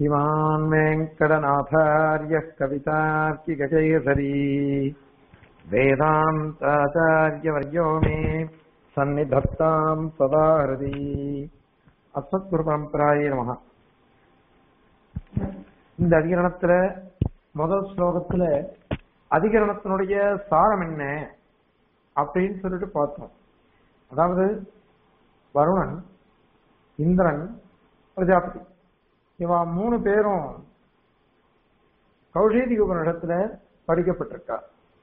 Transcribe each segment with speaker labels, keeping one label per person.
Speaker 1: श्रीमान् वेङ्कटनाथार्यः कवितार्किककेसरी वेदान्ताचार्यवर्यो मे सन्निधत्ताम् सदा हृदि அஸ்மத்குருபரம்பராயே நமக இந்த அதிகரணத்துல முதல் ஸ்லோகத்துல அதிகரணத்தினுடைய சாரம் என்ன அப்படின்னு சொல்லிட்டு பார்த்தோம் அதாவது வருணன் இந்திரன் பிரஜாபதி இவா மூணு பேரும் கௌஷேதி உபனிடத்துல படிக்கப்பட்டிருக்கா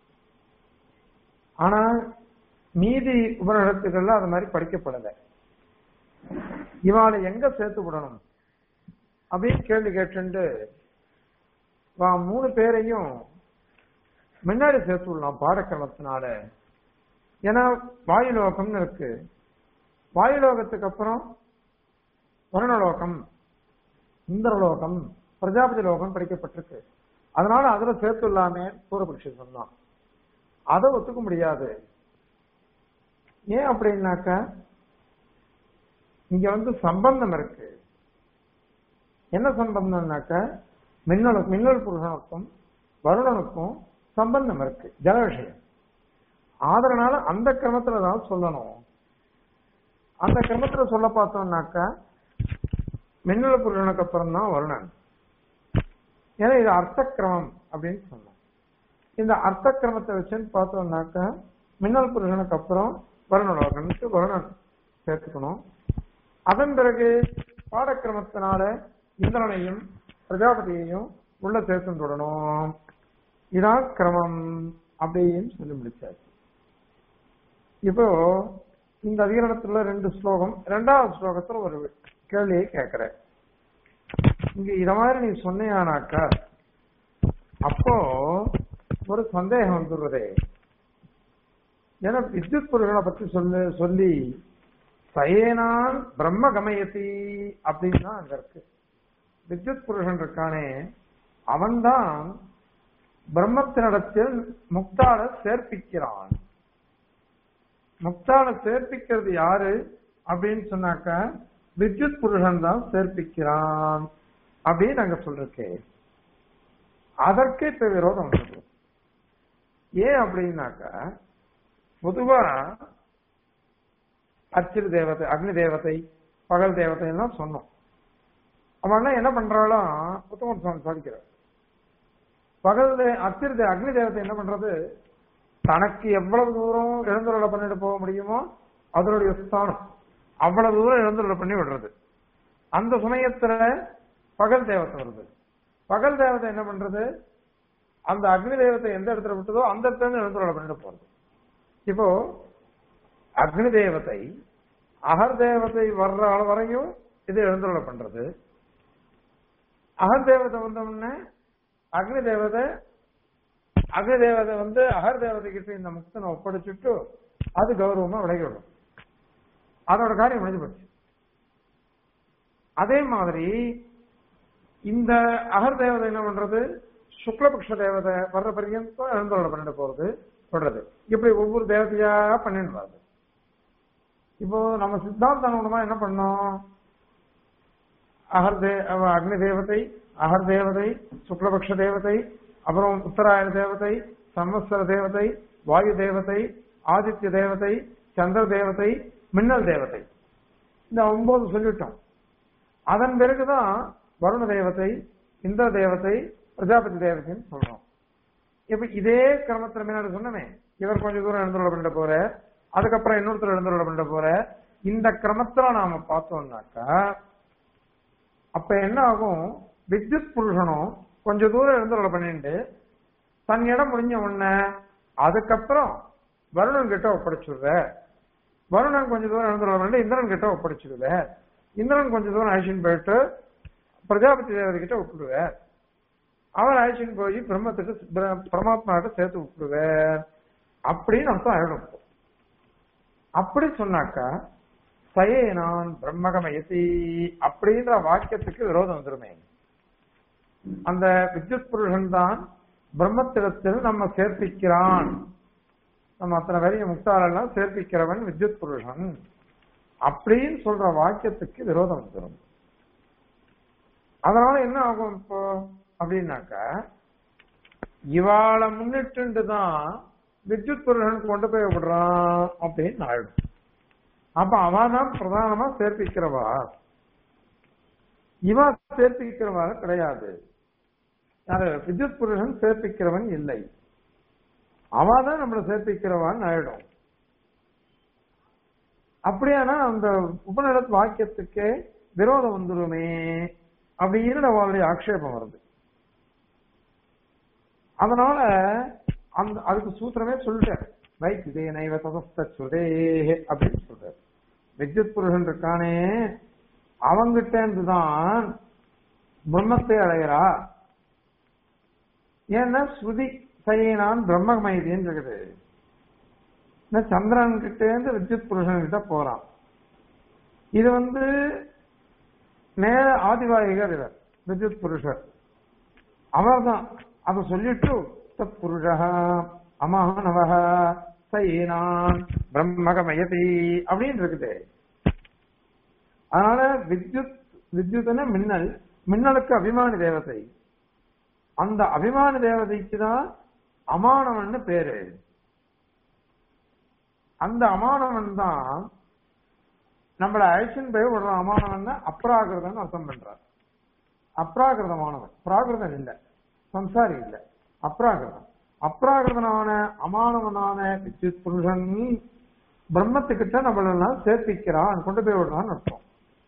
Speaker 1: ஆனா மீதி உபனிடத்துக்கள்ல அது மாதிரி படிக்கப்படலை இவாளை எங்க சேர்த்து விடணும் அப்படின்னு கேள்வி கேட்டு வா மூணு பேரையும் முன்னாடி சேர்த்து விடலாம் பாடக்கிரமத்தினால ஏன்னா வாயுலோகம்னு இருக்கு வாயுலோகத்துக்கு அப்புறம் வருணலோகம் இந்திரலோகம் பிரஜாபதி லோகம் படிக்கப்பட்டிருக்கு அதனால அதுல சேர்த்து இல்லாம பூரபட்சி சொன்னான் அதை ஒத்துக்க முடியாது ஏன் அப்படின்னாக்க இங்க வந்து சம்பந்தம் இருக்கு என்ன சம்பந்தம்னாக்க மின்னலு மின்னல் புருஷனுக்கும் வருணனுக்கும் சம்பந்தம் இருக்கு ஜல விஷயம் ஆதரனால அந்த கிரமத்துல தான் சொல்லணும் அந்த கிரமத்துல சொல்ல பார்த்தோம்னாக்க மின்னல் புருஷனுக்கு அப்புறம் தான் வருணன் ஏன்னா இது அர்த்த கிரமம் அப்படின்னு சொன்னோம் இந்த அர்த்த கிரமத்தை வச்சுன்னு பார்த்தோம்னாக்க மின்னல் புருஷனுக்கு அப்புறம் வருணலோகனுக்கு வருணன் சேர்த்துக்கணும் அதன் பிறகு பாடக்கிரமத்தினால இந்திரனையும் பிரஜாபதியையும் உள்ள சேர்த்து விடணும் இதான் கிரமம் அப்படின்னு சொல்லி முடிச்சாச்சு இப்போ இந்த அதிகரணத்துல ரெண்டு ஸ்லோகம் ரெண்டாவது ஸ்லோகத்துல ஒரு கேள்வியை கேட்கிற இங்க இத மாதிரி நீ சொன்னியானாக்கா அப்போ ஒரு சந்தேகம் வந்துடுறதே ஏன்னா வித்யுத் பொருள்களை பத்தி சொல்லு சொல்லி சயேனான் பிரம்ம கமயத்தி அப்படின்னு தான் அங்க இருக்கு வித்யுத் புருஷன் இருக்கானே அவன்தான் பிரம்மத்தினிடத்தில் முக்தால சேர்ப்பிக்கிறான் முக்தால சேர்ப்பிக்கிறது யாரு அப்படின்னு சொன்னாக்க வித்யுத் புருஷன் தான் சேர்ப்பிக்கிறான் அப்படின்னு அங்க சொல்றேன் அதற்கு இப்ப விரோதம் வருது ஏன் அப்படின்னாக்க பொதுவா அச்சிறு தேவதை அக்னி தேவதை பகல் தேவதை எல்லாம் சொன்னோம் அவன் என்ன பண்றாலும் புத்தகம் சுவாமி சாதிக்கிறார் பகல் அச்சிறு அக்னி தேவதை என்ன பண்றது தனக்கு எவ்வளவு தூரம் எழுந்துருளை பண்ணிட்டு போக முடியுமோ அதனுடைய ஸ்தானம் அவ்வளவு தூரம் எழுந்துருளை பண்ணி விடுறது அந்த சமயத்துல பகல் தேவத்தை வருது பகல் தேவதை என்ன பண்றது அந்த அக்னி தேவத்தை எந்த இடத்துல விட்டதோ அந்த இடத்துல இருந்து எழுந்துருளை பண்ணிட்டு போறது இப்போ அக்னி தேவதை அகர் தேவதை வர்ற வரையும் இது எழுந்துள்ள பண்றது அகர் தேவதை வந்தோடனே அக்னி தேவதை அக்னி தேவதை வந்து அகர் தேவதை கிட்ட இந்த முக்தனை ஒப்படைச்சுட்டு அது கௌரவமா விலகிவிடும் அதோட காரியம் முடிஞ்சு போச்சு அதே மாதிரி இந்த அகர் தேவதை என்ன பண்றது சுக்லபக்ஷ தேவதை வர்ற பரியந்தம் எழுந்தோட பண்ணிட்டு போறது சொல்றது இப்படி ஒவ்வொரு தேவதையா பண்ணிட்டு வருது இப்போ நம்ம சித்தாந்த அனுகுணமா என்ன பண்ணோம் அகர் தே அக்னி தேவதை அகர் தேவதை சுக்லபக்ஷ தேவதை அப்புறம் உத்தராயண தேவதை சம்வத்சர தேவதை வாயு தேவதை ஆதித்ய தேவதை சந்திர தேவதை மின்னல் தேவதை இந்த ஒன்பது சொல்லிட்டோம் அதன் பிறகுதான் வருண தேவதை இந்திர தேவதை பிரஜாபதி தேவதைன்னு சொல்றோம் இப்ப இதே கிரமத்துல முன்னாடி சொன்னமே இவர் கொஞ்சம் தூரம் எழுந்துள்ள பண்ணிட்டு போற அதுக்கப்புறம் இன்னொருத்தர் எழுந்துள்ள பண்ணிட்டு போற இந்த கிரமத்துல நாம பார்த்தோம்னாக்கா அப்ப என்ன ஆகும் வித்யுத் புருஷனும் கொஞ்ச தூரம் எழுந்துள்ள பண்ணிட்டு தன் இடம் முடிஞ்ச உடனே அதுக்கப்புறம் வருணன் கிட்ட ஒப்படைச்சுடுற வருணன் கொஞ்ச தூரம் எழுந்துள்ள பண்ணிட்டு இந்திரன் கிட்ட ஒப்படைச்சிடுவ இந்திரன் கொஞ்ச தூரம் அழிச்சுன்னு போயிட்டு பிரஜாபதி தேவதை கிட்ட விட்டுடுவேன் அவர் அழைச்சின்னு போய் பிரம்மத்துக்கு பரமாத்மாட்ட சேர்த்து விட்டுருவேன் அப்படின்னு அர்த்தம் ஆயிடும் அப்படி சொன்னாக்கா சயே நான் பிரம்மகமயசி அப்படின்ற வாக்கியத்துக்கு விரோதம் வந்துருமே அந்த வித்யுத் புருஷன் தான் பிரம்மத்திடத்தில் நம்ம சேர்ப்பிக்கிறான் நம்ம அத்தனை பெரிய முக்தாரெல்லாம் சேர்ப்பிக்கிறவன் வித்யுத் புருஷன் அப்படின்னு சொல்ற வாக்கியத்துக்கு விரோதம் வந்துடும் அதனால என்ன ஆகும் இப்போ அப்படின்னாக்கா இவாளை முன்னிட்டு தான் வித்யுத் புருஷன் கொண்டு போய் விடுறான் அப்படின்னு ஆயிடும் அப்ப அவன் தான் பிரதானமா சேர்ப்பிக்கிறவா இவா சேர்ப்பிக்கிறவா கிடையாது யாரு வித்யுத் புருஷன் சேர்ப்பிக்கிறவன் இல்லை அவன் தான் நம்மளை சேர்ப்பிக்கிறவான்னு ஆயிடும் அப்படியானா அந்த உபநிடத் வாக்கியத்துக்கே விரோதம் வந்துருமே அப்படின்னு அவளுடைய ஆக்ஷேபம் வருது அதனால அந்த அதுக்கு சூத்திரமே சொல்லிட்டேன் வைத்திதே நைவ ததஸ்தே அப்படின்னு சொல்றாரு வித்யுத் புருஷன் இருக்கானே அவங்கிட்ட இருந்துதான் பிரம்மத்தை அடைகிறா ஏன்னா ஸ்ருதி சைனான் பிரம்மமயதின்னு இருக்குது இந்த சந்திரன் கிட்ட இருந்து வித்யுத் புருஷன் கிட்ட போறான் இது வந்து நேர ஆதிவாயிகர் இவர் வித்யுத் புருஷர் அவர் தான் அதை சொல்லிட்டு தத் புருஷா அமானவ சைனான் பிரம்மகமயதி அப்படின்னு இருக்குது அதனால வித்யுத் வித்யுத்னா மின்னல் மின்னலுக்கு அபிமானி தேவதை அந்த அபிமான தேவதைக்கு தான் அமானவன் பேரு அந்த அமானவன் தான் நம்மள அழிச்சின் போய் விடுற அமானவன் அப்ராகிருதன் அர்த்தம் பண்றார் அப்ராகிருதமானவன் பிராகிருதன் இல்ல சம்சாரி இல்ல அப்ராகிருதம் அப்ராகிருதனான அமானவனான வித்யுத் புருஷன் பிரம்மத்துக்கிட்ட நம்மளெல்லாம் சேர்ப்பிக்கிறான் கொண்டு போய் விடுறான்னு அர்த்தம்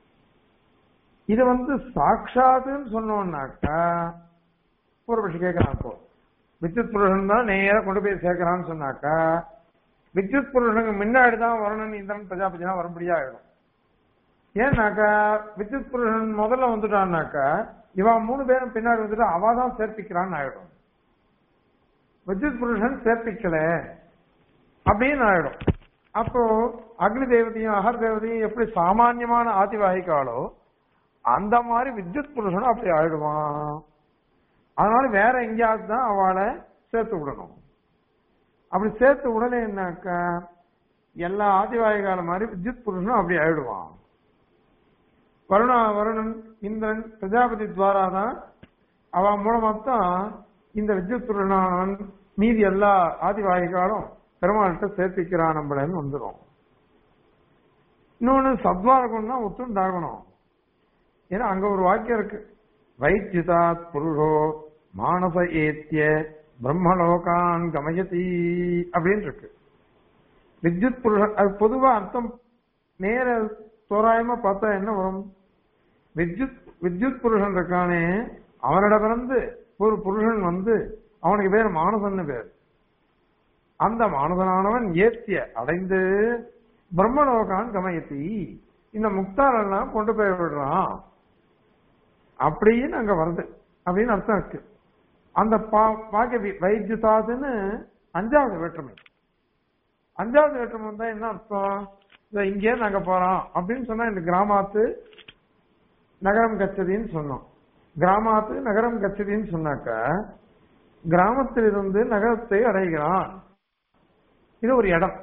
Speaker 1: இது வந்து சாட்சாத்துன்னு சொன்னோம்னாக்கா பூர்வபட்சி கேட்கிறான் இப்போ வித்யுத் புருஷன் தான் நேரா கொண்டு போய் சேர்க்கிறான்னு சொன்னாக்கா வித்யுத் புருஷனுக்கு முன்னாடி தான் வருணன் இந்திரன் பிரஜாபதினா வரும்படியா ஆயிடும் ஏன்னாக்கா வித்யுத் புருஷன் முதல்ல வந்துட்டான்னாக்கா இவன் மூணு பேரும் பின்னாடி வந்துட்டு அவ தான் சேர்ப்பிக்கிறான்னு ஆயிடும் வித்யுத் புருஷன் சேர்ப்பிக்கல அப்படின்னு ஆயிடும் அப்போ அக்னி தேவதையும் அகர் தேவதையும் எப்படி சாமான்யமான ஆதிவாகிக்காலோ அந்த மாதிரி வித்யுத் புருஷனும் அப்படி ஆயிடுவான் அதனால வேற எங்கேயாவது தான் அவளை சேர்த்து விடணும் அப்படி சேர்த்து உடனே என்னாக்கா எல்லா ஆதிவாயிகால மாதிரி வித்யுத் புருஷனும் அப்படி ஆயிடுவான் வருணா வருணன் இந்திரன் பிரஜாபதி துவாரா தான் அவன் மூலமா தான் இந்த வித்யுத் புருஷனான் மீதி எல்லா ஆதிவாகிகாலும் பெருமாள்கிட்ட சேர்த்திக்கிறான் நம்மளன்னு வந்துடும் இன்னொன்னு சத்வாரகம்னா ஒத்துண்டாகணும் ஏன்னா அங்க ஒரு வாக்கியம் இருக்கு வைத்யுதாத் புருஷோ மானச ஏத்திய பிரம்மலோகான் கமயதி அப்படின்னு இருக்கு வித்யுத் புருஷன் அது பொதுவா அர்த்தம் நேர தோராயமா பார்த்தா என்ன வரும் வித்யுத் வித்யுத் புருஷன் இருக்கானே அவனிடமிருந்து ஒரு புருஷன் வந்து அவனுக்கு பேர் மானசன்னு பேர் அந்த மானசனானவன் ஏத்திய அடைந்து பிரம்மலோகான் கமயத்தி இந்த முக்தாரெல்லாம் கொண்டு போய் விடுறான் அப்படின்னு அங்க வருது அப்படின்னு அர்த்தம் இருக்கு அந்த பாக்கிய வைத்தியதாதுன்னு அஞ்சாவது வேற்றுமை அஞ்சாவது வேற்றுமை வந்தா என்ன அர்த்தம் இங்கே நாங்க போறோம் அப்படின்னு சொன்னா இந்த கிராமத்து நகரம் கச்சதின்னு சொன்னோம் கிராமத்து நகரம் கச்சதின்னு சொன்னாக்க கிராமத்தில் இருந்து நகரத்தை அடைகிறான் இது ஒரு இடம்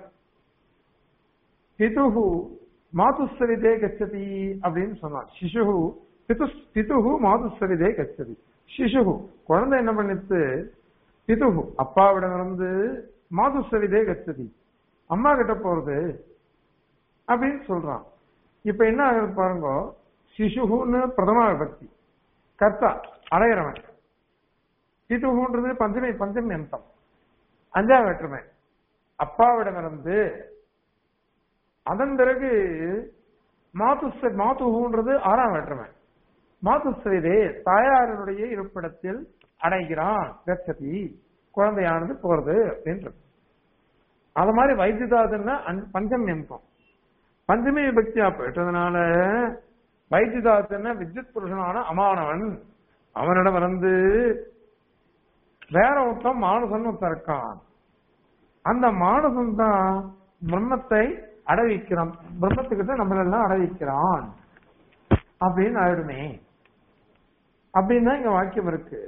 Speaker 1: பிதுகு மாதுஸ்வரிதே கச்சதி அப்படின்னு சொன்னான் சிசுகு பிது பிதுகு மாதுஸ்வரிதே கச்சதி சிசுகு குழந்தை என்ன பண்ணித்து பிதுகு அப்பாவிடம் இருந்து மாதுஸ்வரிதே கச்சதி அம்மா கிட்ட போறது அப்படின்னு சொல்றான் இப்ப என்ன ஆகுது பாருங்க சிசுகுன்னு பிரதம விபக்தி கர்த்தா அடையிறவன் பிதுகுன்றது பஞ்சமி பஞ்சமி அந்தம் அஞ்சாவது வேற்றுமை அப்பாவிடமிருந்து அதன் பிறகு மாதுஸ்வ மாதுகுன்றது ஆறாம் வேற்றுமை மாதுஸ்வரிதே தாயாரனுடைய இருப்பிடத்தில் அடைகிறான் கச்சதி குழந்தையானது போறது அப்படின்றது அது மாதிரி வைத்தியதாதுன்னா பஞ்சமி அந்தம் பஞ்சமி விபக்தியா போயிட்டதுனால வைத்தியதாதுன்னா வித்யுத் புருஷனான அமானவன் அவனிடம் வந்து வேற ஒருத்தன் மானசன் ஒருத்தன் இருக்கான் அந்த மானசன் தான் பிரம்மத்தை அடைவிக்கிறான் பிரம்மத்துக்கிட்ட நம்மளெல்லாம் அடைவிக்கிறான் அப்படின்னு ஆயிடுமே அப்படின்னு தான் இங்க வாக்கியம் இருக்கு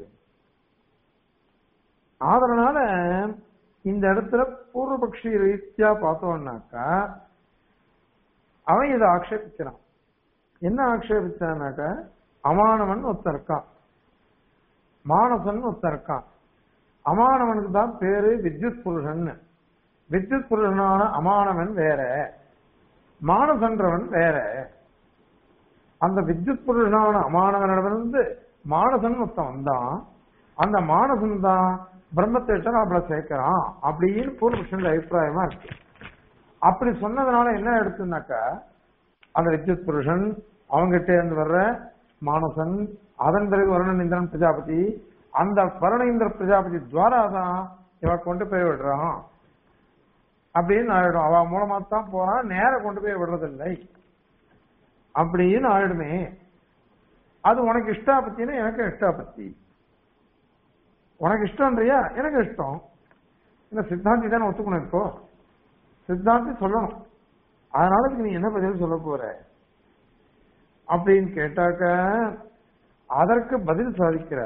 Speaker 1: அதனால இந்த இடத்துல பூர்வபக்ஷி ரீதியா பார்த்தோம்னாக்கா அவன் இதை ஆக்ஷேபிக்கிறான் என்ன ஆக்ஷேபிச்சானாக்கா அமானவன் ஒருத்தன் இருக்கான் மானசன் ஒருத்தன் இருக்கான் அமானவனுக்கு தான் பேரு வித்யுத் புருஷன் வித்யுத் புருஷனான அமானவன் வேற மானசன்றவன் வேற அந்த வித்யுத் புருஷனான அமானவனிடமிருந்து மானசன் ஒருத்தன் வந்தான் அந்த மானசன் தான் பிரம்மத்திட்ட நம்மள சேர்க்கிறான் அப்படின்னு பூர்வபக்ஷன் அபிப்பிராயமா இருக்கு அப்படி சொன்னதுனால என்ன எடுத்துனாக்கா அந்த வித்யுத் புருஷன் அவங்கிட்ட இருந்து வர்ற மானசன் அதன் பிறகு வருணன் இந்திரன் பிரஜாபதி அந்த வருணேந்திர பிரஜாபதி துவாரா தான் இவ கொண்டு போய் விடுறான் அப்படின்னு ஆயிடும் அவ மூலமா தான் போறான் நேர கொண்டு போய் விடுறதில்லை அப்படின்னு ஆயிடுமே அது உனக்கு இஷ்டாபத்தின்னா எனக்கு இஷ்டாபத்தி உனக்கு இஷ்டம்ன்றியா எனக்கு இஷ்டம் இந்த சித்தாந்தி தானே ஒத்துக்கணும் இப்போ சித்தாந்தி சொல்லணும் அதனால இதுக்கு நீ என்ன பதில் சொல்ல போற அப்படின்னு கேட்டாக்க அதற்கு பதில் சாதிக்கிற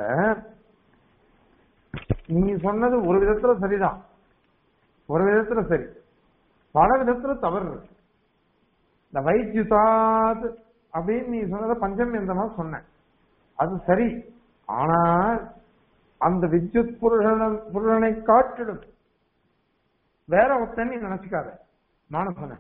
Speaker 1: நீ சொன்னது ஒரு விதத்துல சரிதான் ஒரு விதத்துல சரி பல விதத்துல தவறு இருக்கு இந்த வைத்தியுதாத் அப்படின்னு நீ சொன்னதை பஞ்சமியந்தமா சொன்ன அது சரி ஆனா அந்த வித்யுத் புருஷன புருஷனை காட்டிடும் வேற ஒருத்தன் நீ நினைச்சுக்காத மானசன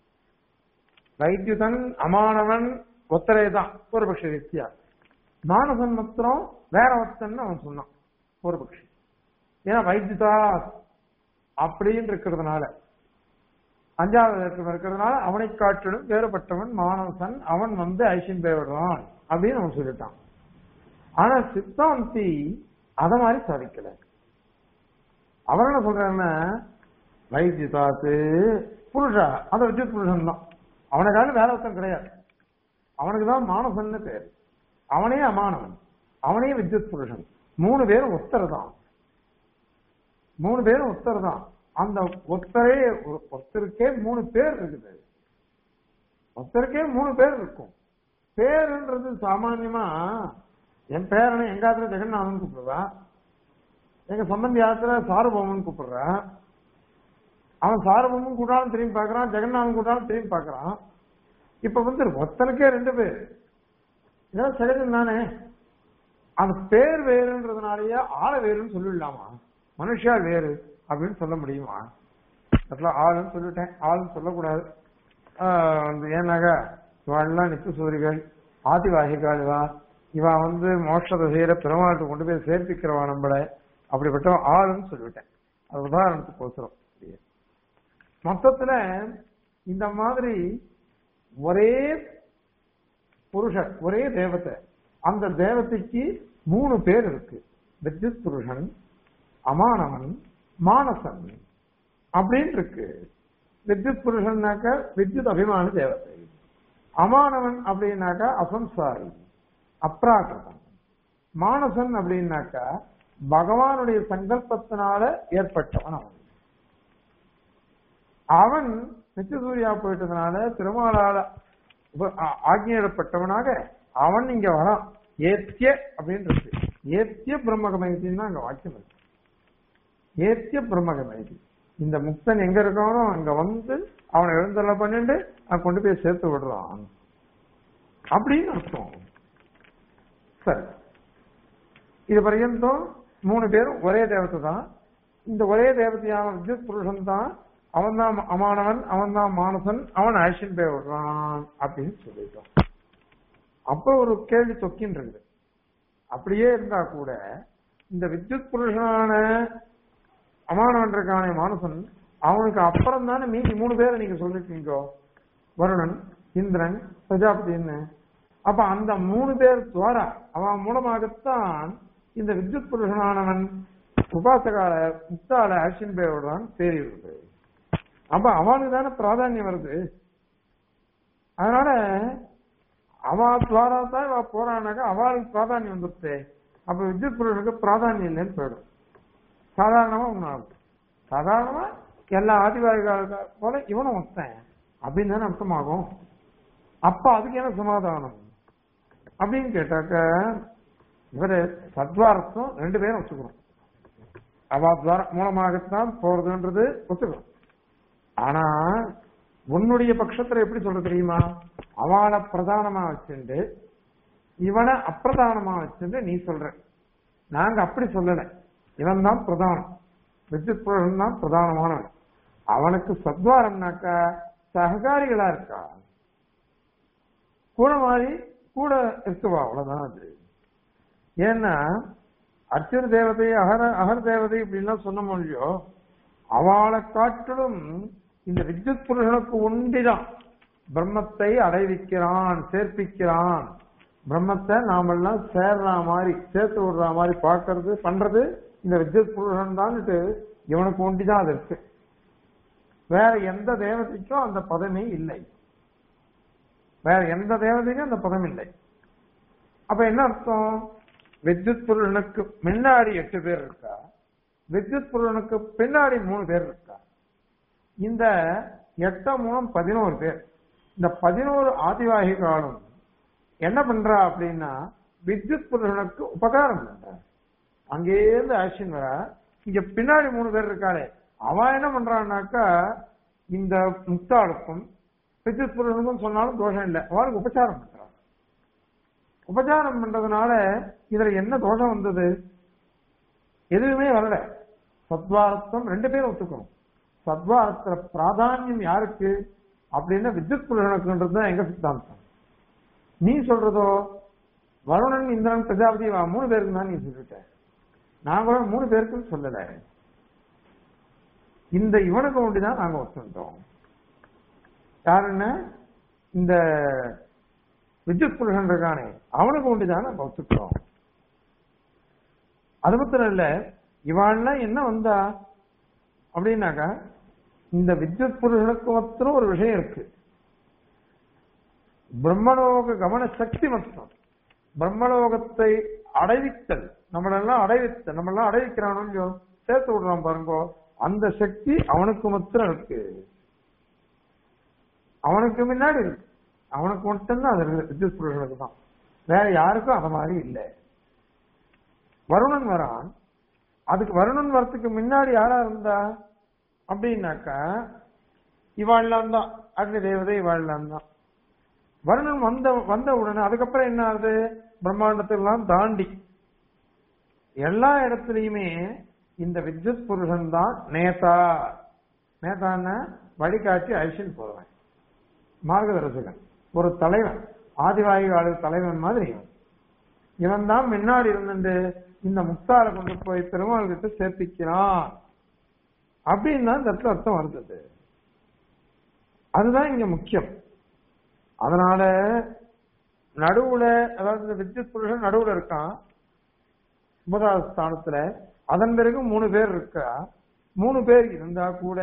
Speaker 1: வைத்தியுதன் அமானவன் ஒத்தரே தான் பூர்வபக்ஷ வித்தியா மானசன் மாத்திரம் வேற ஒருத்தன் அவன் சொன்னான் பூர்வபக்ஷி ஏன்னா வைத்தியுதா அப்படின்னு இருக்கிறதுனால அஞ்சாவது இலக்கம் இருக்கிறதுனால அவனை காட்டிலும் வேறுபட்டவன் மானவசன் அவன் வந்து ஐசின் விடுறான் அப்படின்னு அவன் சொல்லிட்டான் ஆனா சித்தாந்தி அத மாதிரி சாதிக்கல அவன் என்ன சொல்றான்னா வைத்தியதாத்து புருஷா அந்த வித்யுத் புருஷன் தான் அவனுக்காக வேற ஒருத்தன் கிடையாது அவனுக்கு தான் மானசன்னு பேர் அவனே அமானவன் அவனே வித்யுத் புருஷன் மூணு பேரும் ஒத்தர் தான் மூணு பேரும் ஒத்தர் தான் அந்த ஒத்தரே ஒரு- ஒருத்தருக்கே மூணு பேர் இருக்குது ஒருத்தருக்கே மூணு பேர் இருக்கும் பேருன்றது சாமான்யமா என் பேரனை எங்க ஆத்துல ஜெகநாதன் கூப்பிடுவேன் எங்க சம்பந்தி ஆத்துல சாருபவன் கூப்பிடுறேன் அவன் சாருபவன் கூட்டாலும் திரும்பி பார்க்கறான் ஜெகநாதன் கூட்டாலும் திரும்பி பார்க்கறான் இப்ப வந்து ஒருத்தனுக்கே ரெண்டு பேர் இதெல்லாம் சகஜம் தானே அந்த பேர் வேறுன்றதுனாலயே ஆள வேறுன்னு சொல்லிடலாமா மனுஷா வேறு அப்படின்னு சொல்ல முடியுமா அதெல்லாம் ஆளுன்னு சொல்லிட்டேன் ஆளுன்னு சொல்லக்கூடாது ஆஹ் வந்து ஏன்னாக்கா இவாள்லாம் நித்திய சூரிகள் ஆதிவாகிகள் இவா இவா வந்து மோட்சத்தை செய்யற பெருமாள்கிட்ட கொண்டு போய் சேர்ப்பிக்கிறவா நம்மள அப்படிப்பட்ட ஆளுன்னு சொல்லிவிட்டேன் அது உதாரணத்துக்கு ஒசரம் மொத்தத்துல இந்த மாதிரி ஒரே புருஷன் ஒரே தேவதை அந்த தேவதைக்கு மூணு பேர் இருக்கு வித்யுத் புருஷன் அமானவன் மானசன் அப்படின்னு இருக்கு வித்யுத் புருஷன்னாக்க வித்யுத் அபிமான தேவதை அமானவன் அப்படின்னாக்கா அசம்சாரி அப்ராகிருதம் மானசன் அப்படின்னாக்கா பகவானுடைய சங்கல்பத்தினால ஏற்பட்டவன் அவன் அவன் நித்தியசூரியா போயிட்டதுனால திருமாலால உப- ஆ- ஆக்ஞையிடப்பட்டவனாக அவன் இங்க வரான் ஏத்திய அப்படின்னு இருக்கு ஏத்திய பிரம்மகமயத்தின்னு தான் அங்க வாக்கியம் இருக்கு ஏத்திய பிரம்மகமயதி இந்த முக்தன் எங்க இருக்கானோ அங்க வந்து அவனை எழுந்தள்ள பண்ணிட்டு அவன் கொண்டு போய் சேர்த்து விடுறான் அப்படின்னு அர்த்தம் சரி இது பர்யந்தம் மூணு பேரும் ஒரே தேவதை தான் இந்த ஒரே தேவதையான வித்யுத் புருஷன் தான் அவன் தான் அமானவன் அவன் தான் மானசன் அவன் ஆக்ஷன் பே விடுறான் அப்படின்னு சொல்லிட்டோம் அப்ப ஒரு கேள்வி தொக்கின்றது அப்படியே இருந்தா கூட இந்த வித்யுத் புருஷனான அமானவன் இருக்கானே மானசன் அவனுக்கு அப்புறம் தானே மீதி மூணு பேரை நீங்க சொல்லிருக்கீங்க வருணன் இந்திரன் பிரஜாபதின்னு அப்ப அந்த மூணு பேர் துவாரா அவன் மூலமாகத்தான் இந்த வித்யுத் புருஷனானவன் உபாசகால முக்தால ஆக்ஷன் பே விடுறான் தெரியுது அப்ப அவனுக்கு தானே பிராதானியம் வருது அதனால அவ துவாரா தான் இவ போறானாக்கா அவளுக்கு பிராதானியம் வந்துருச்சு அப்ப வித்யுத் புருஷனுக்கு பிராதானியம் இல்லைன்னு போயிடும் சாதாரணமா ஒண்ணாகும் சாதாரணமா எல்லா ஆதிவாதிகளுக்கு போல இவனும் ஒத்தன் அப்படின்னு தானே அர்த்தமாகும் அப்ப அதுக்கு என்ன சமாதானம் அப்படின்னு கேட்டாக்க இவரு சத்வாரத்தம் ரெண்டு பேரும் ஒத்துக்கிறோம் அவ துவார மூலமாகத்தான் போறதுன்றது ஒத்துக்கிறோம் ஆனா உன்னுடைய பட்சத்துல எப்படி சொல்ற தெரியுமா அவளை பிரதானமா வச்சுண்டு இவனை அப்பிரதானமா வச்சுட்டு நீ சொல்ற நாங்க அப்படி சொல்லல இவன் தான் பிரதானம் வித்யுத் புருஷன் தான் பிரதானமானவன் அவனுக்கு சத்வாரம்னாக்கா சககாரிகளா இருக்கா கூட மாதிரி கூட இருக்குவா அவ்வளவுதான் அது ஏன்னா அர்ச்சன தேவதை அகர அகர் தேவதை இப்படின்லாம் சொன்ன மொழியோ அவளை காட்டிலும் இந்த வித்யுத் புருஷனுக்கு ஒண்டிதான் பிரம்மத்தை அடைவிக்கிறான் சேர்ப்பிக்கிறான் பிரம்மத்தை நாமெல்லாம் சேர்ற மாதிரி சேர்த்து விடுற மாதிரி பார்க்கறது பண்றது இந்த வித்யுத் புருஷன் தான்ட்டு இவனுக்கு ஒண்டிதான் அது இருக்கு வேற எந்த தேவதைக்கும் அந்த பதமே இல்லை வேற எந்த தேவதைக்கும் அந்த பதம் இல்லை அப்ப என்ன அர்த்தம் வித்யுத் புருஷனுக்கு முன்னாடி எட்டு பேர் இருக்கா வித்யுத் புருஷனுக்கு பின்னாடி மூணு பேர் இருக்கா இந்த எட்ட மூலம் பதினோரு பேர் இந்த பதினோரு ஆதிவாகிகளும் என்ன பண்றா அப்படின்னா வித்யுத் புருஷனுக்கு உபகாரம் பண்றா அங்கேருந்து ஆக்ஷன் வர இங்க பின்னாடி மூணு பேர் இருக்காளே அவன் என்ன பண்றான்னாக்கா இந்த முக்தாளுக்கும் வித்யுத் புருஷனுக்கும் சொன்னாலும் தோஷம் இல்லை அவளுக்கு உபச்சாரம் பண்றான் உபச்சாரம் பண்றதுனால இதுல என்ன தோஷம் வந்தது எதுவுமே வரல சத்வாரத்தம் ரெண்டு பேரும் ஒத்துக்கணும் சத்வாரத்துல பிராதானியம் யாருக்கு அப்படின்னா வித்யுத் புருஷனுக்குன்றது தான் எங்க சித்தாந்தம் நீ சொல்றதோ வருணன் இந்திரன் பிரஜாபதி வா, மூணு பேருக்கு தான் நீ சொல்லிட்ட நாங்களும் மூணு பேருக்கும் சொல்லல இந்த இவனுக்கு ஒண்டிதான் நாங்க ஒத்துட்டோம் யாருன்னா இந்த வித்யுத் புருஷன் இருக்கானே அவனுக்கு ஒண்டிதான் நம்ம ஒத்துக்கிறோம் அது மாத்திரம் இல்ல இவாள்லாம் என்ன வந்தா அப்படின்னாக்கா இந்த வித்யுத் புருஷனுக்கு மாத்திரம் ஒரு விஷயம் இருக்கு பிரம்மலோக கவன சக்தி மட்டும் பிரம்மலோகத்தை அடைவித்தல் நம்மளெல்லாம் அடைவித்தல் நம்மளெல்லாம் அடைவிக்கிறானோ சேர்த்து விடுறான் பாருங்க அந்த சக்தி அவனுக்கு மாத்திரம் இருக்கு அவனுக்கு முன்னாடி இருக்கு அவனுக்கு மட்டும்தான் அது இருக்கு, வித்யுத் புருஷனுக்கு தான் வேற யாருக்கும் அது மாதிரி இல்லை வருணன் வரான் அதுக்கு வருணன் வரத்துக்கு முன்னாடி யாரா இருந்தா அப்படின்னாக்கா இவாள்லாம் தான் அக்னி தேவதை இவாள்லாம் தான் வருணன் வந்த வந்த உடனே அதுக்கப்புறம் என்ன ஆகுது பிரம்மாண்டத்தெல்லாம் தாண்டி எல்லா இடத்துலயுமே இந்த வித்யுத் புருஷன் தான் நேதா நேதான்னா வழிகாட்டி அழிச்சுன்னு போறவன் மார்கதர்சகன் ஒரு தலைவன் ஆதிவாயு ஆளு தலைவன் மாதிரி இவன் இவன் தான் முன்னாடி இருந்துட்டு இந்த முக்தாரை கொண்டு போய் பெருமாள் கிட்ட சேர்த்திக்கிறான் அப்படின்னு தான் இந்த இடத்துல அர்த்தம் வருது அதுதான் இங்க முக்கியம் அதனால நடுவுல அதாவது இந்த வித்யுத் புருஷன் நடுவுல இருக்கான் ஒன்பதாவது ஸ்தானத்துல அதன் பிறகு மூணு பேர் இருக்கா மூணு பேர் இருந்தா கூட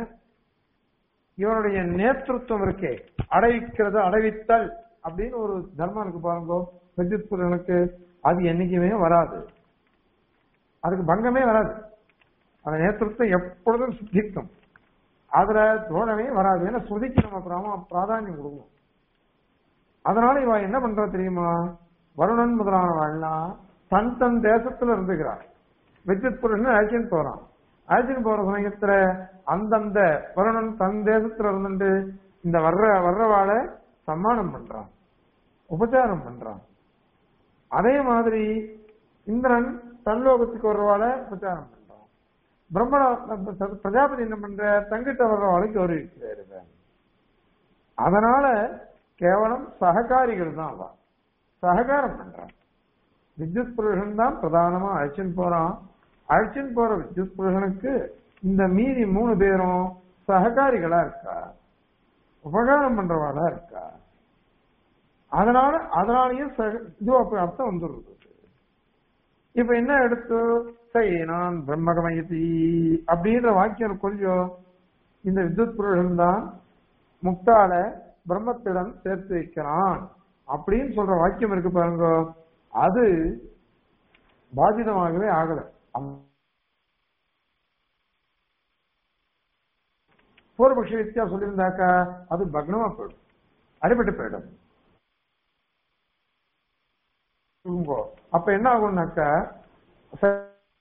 Speaker 1: இவனுடைய நேத்திருத்துவம் இருக்கே அடைவிக்கிறது அடைவித்தல் அப்படின்னு ஒரு தர்மம் இருக்கு பாருங்க வித்யுத் புருஷனுக்கு அது என்னைக்குமே வராது அதுக்கு பங்கமே வராது அந்த நேத்திருத்தம் எப்பொழுதும் சித்திக்கும் அதுல தோழமே வராது ஏன்னா ஸ்ருதிக்கு நம்ம பிராம- பிராதானியம் கொடுக்கணும் அதனால இவன் என்ன பண்றா தெரியுமா வருணன் முதலானவள்லாம் தன் தன் தேசத்துல இருந்துக்கிறான் வித்யுத் புருஷன் அழைச்சின்னு போறான் அழைச்சின்னு போற சமயத்துல அந்தந்த வருணன் தன் தேசத்துல இருந்துட்டு இந்த வர்ற வர்றவாளை சம்மானம் பண்றான் உபச்சாரம் பண்றான் அதே மாதிரி இந்திரன் தன்லோகத்துக்கு வர்றவாளை உபச்சாரம் பண்றான் பிரம்மண பிரஜாபதி என்ன பண்ற தங்கிட்ட வர்றவாளை கௌரவிக்கிறாரு அதனால கேவலம் சககாரிகள் தான் அவ சககாரம் பண்றான் வித்யுத் புருஷன் தான் பிரதானமா அழைச்சின்னு போறான் அழைச்சின்னு போற வித்யுத் புருஷனுக்கு இந்த மீதி மூணு பேரும் சககாரிகளா இருக்கா உபகாரம் பண்றவாளா இருக்கா அதனால அதனாலயும் சக- இது அப்ப அர்த்தம் வந்துடுறது இப்ப என்ன எடுத்து சரி நான் பிரம்மகமயதி அப்படின்ற வாக்கியம் கொஞ்சம் இந்த வித்யுத் புருஷன் தான் முக்தால பிரம்மத்திடம் சேர்த்து வைக்கிறான் அப்படின்னு சொல்ற வாக்கியம் இருக்கு பாருங்க அது பாதிதமாகவே ஆகல அம்- பூர்வபக்ஷ வித்தியா சொல்லியிருந்தாக்கா அது பக்னமா போயிடும் அடிபட்டு போயிடும் சொல்லுங்கோ. அப்ப என்ன ஆகும்னாக்கா ச-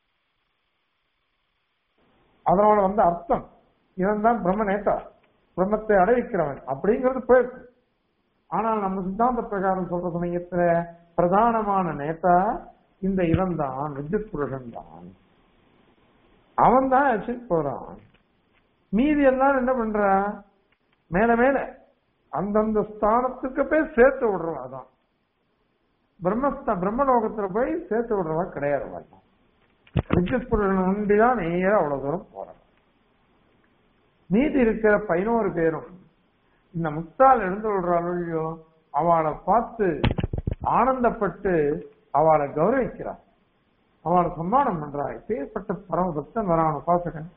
Speaker 1: அதனோட வந்து அர்த்தம் இவன் தான் பிரம்ம நேதா பிரம்மத்தை அடைவிக்கிறவன் அப்படிங்கிறது போயிருக்கு ஆனால் நம்ம சித்தாந்த பிரகாரம் சொல்ற சமயத்துல பிரதானமான நேதா இந்த இவன் தான் வித்யுத் புருஷன் தான் அவன் தான் அச்சிட் போறான் மீதி எல்லாரும் என்ன பண்றா மேல மேல அந்தந்த ஸ்தானத்துக்கு போய் சேர்த்து விடுறவா தான் பிரம்மஸ்த பிரம்மலோகத்துல போய் சேர்த்து விடுறவா கிடையாது வரலாம் வித்யுத் புருஷன் ஒண்டிதான் நேர அவ்வளவு தூரம் போறான் மீதி இருக்கிற பதினோரு பேரும் இந்த முக்தால் எழுந்து விடுறாள் இல்லையோ அவளை பார்த்து ஆனந்தப்பட்டு அவளை கௌரவிக்கிறார் அவளை சம்மானம் பண்றார் இப்பேற்பட்ட பரம பக்தன் வரான் உபாசகன்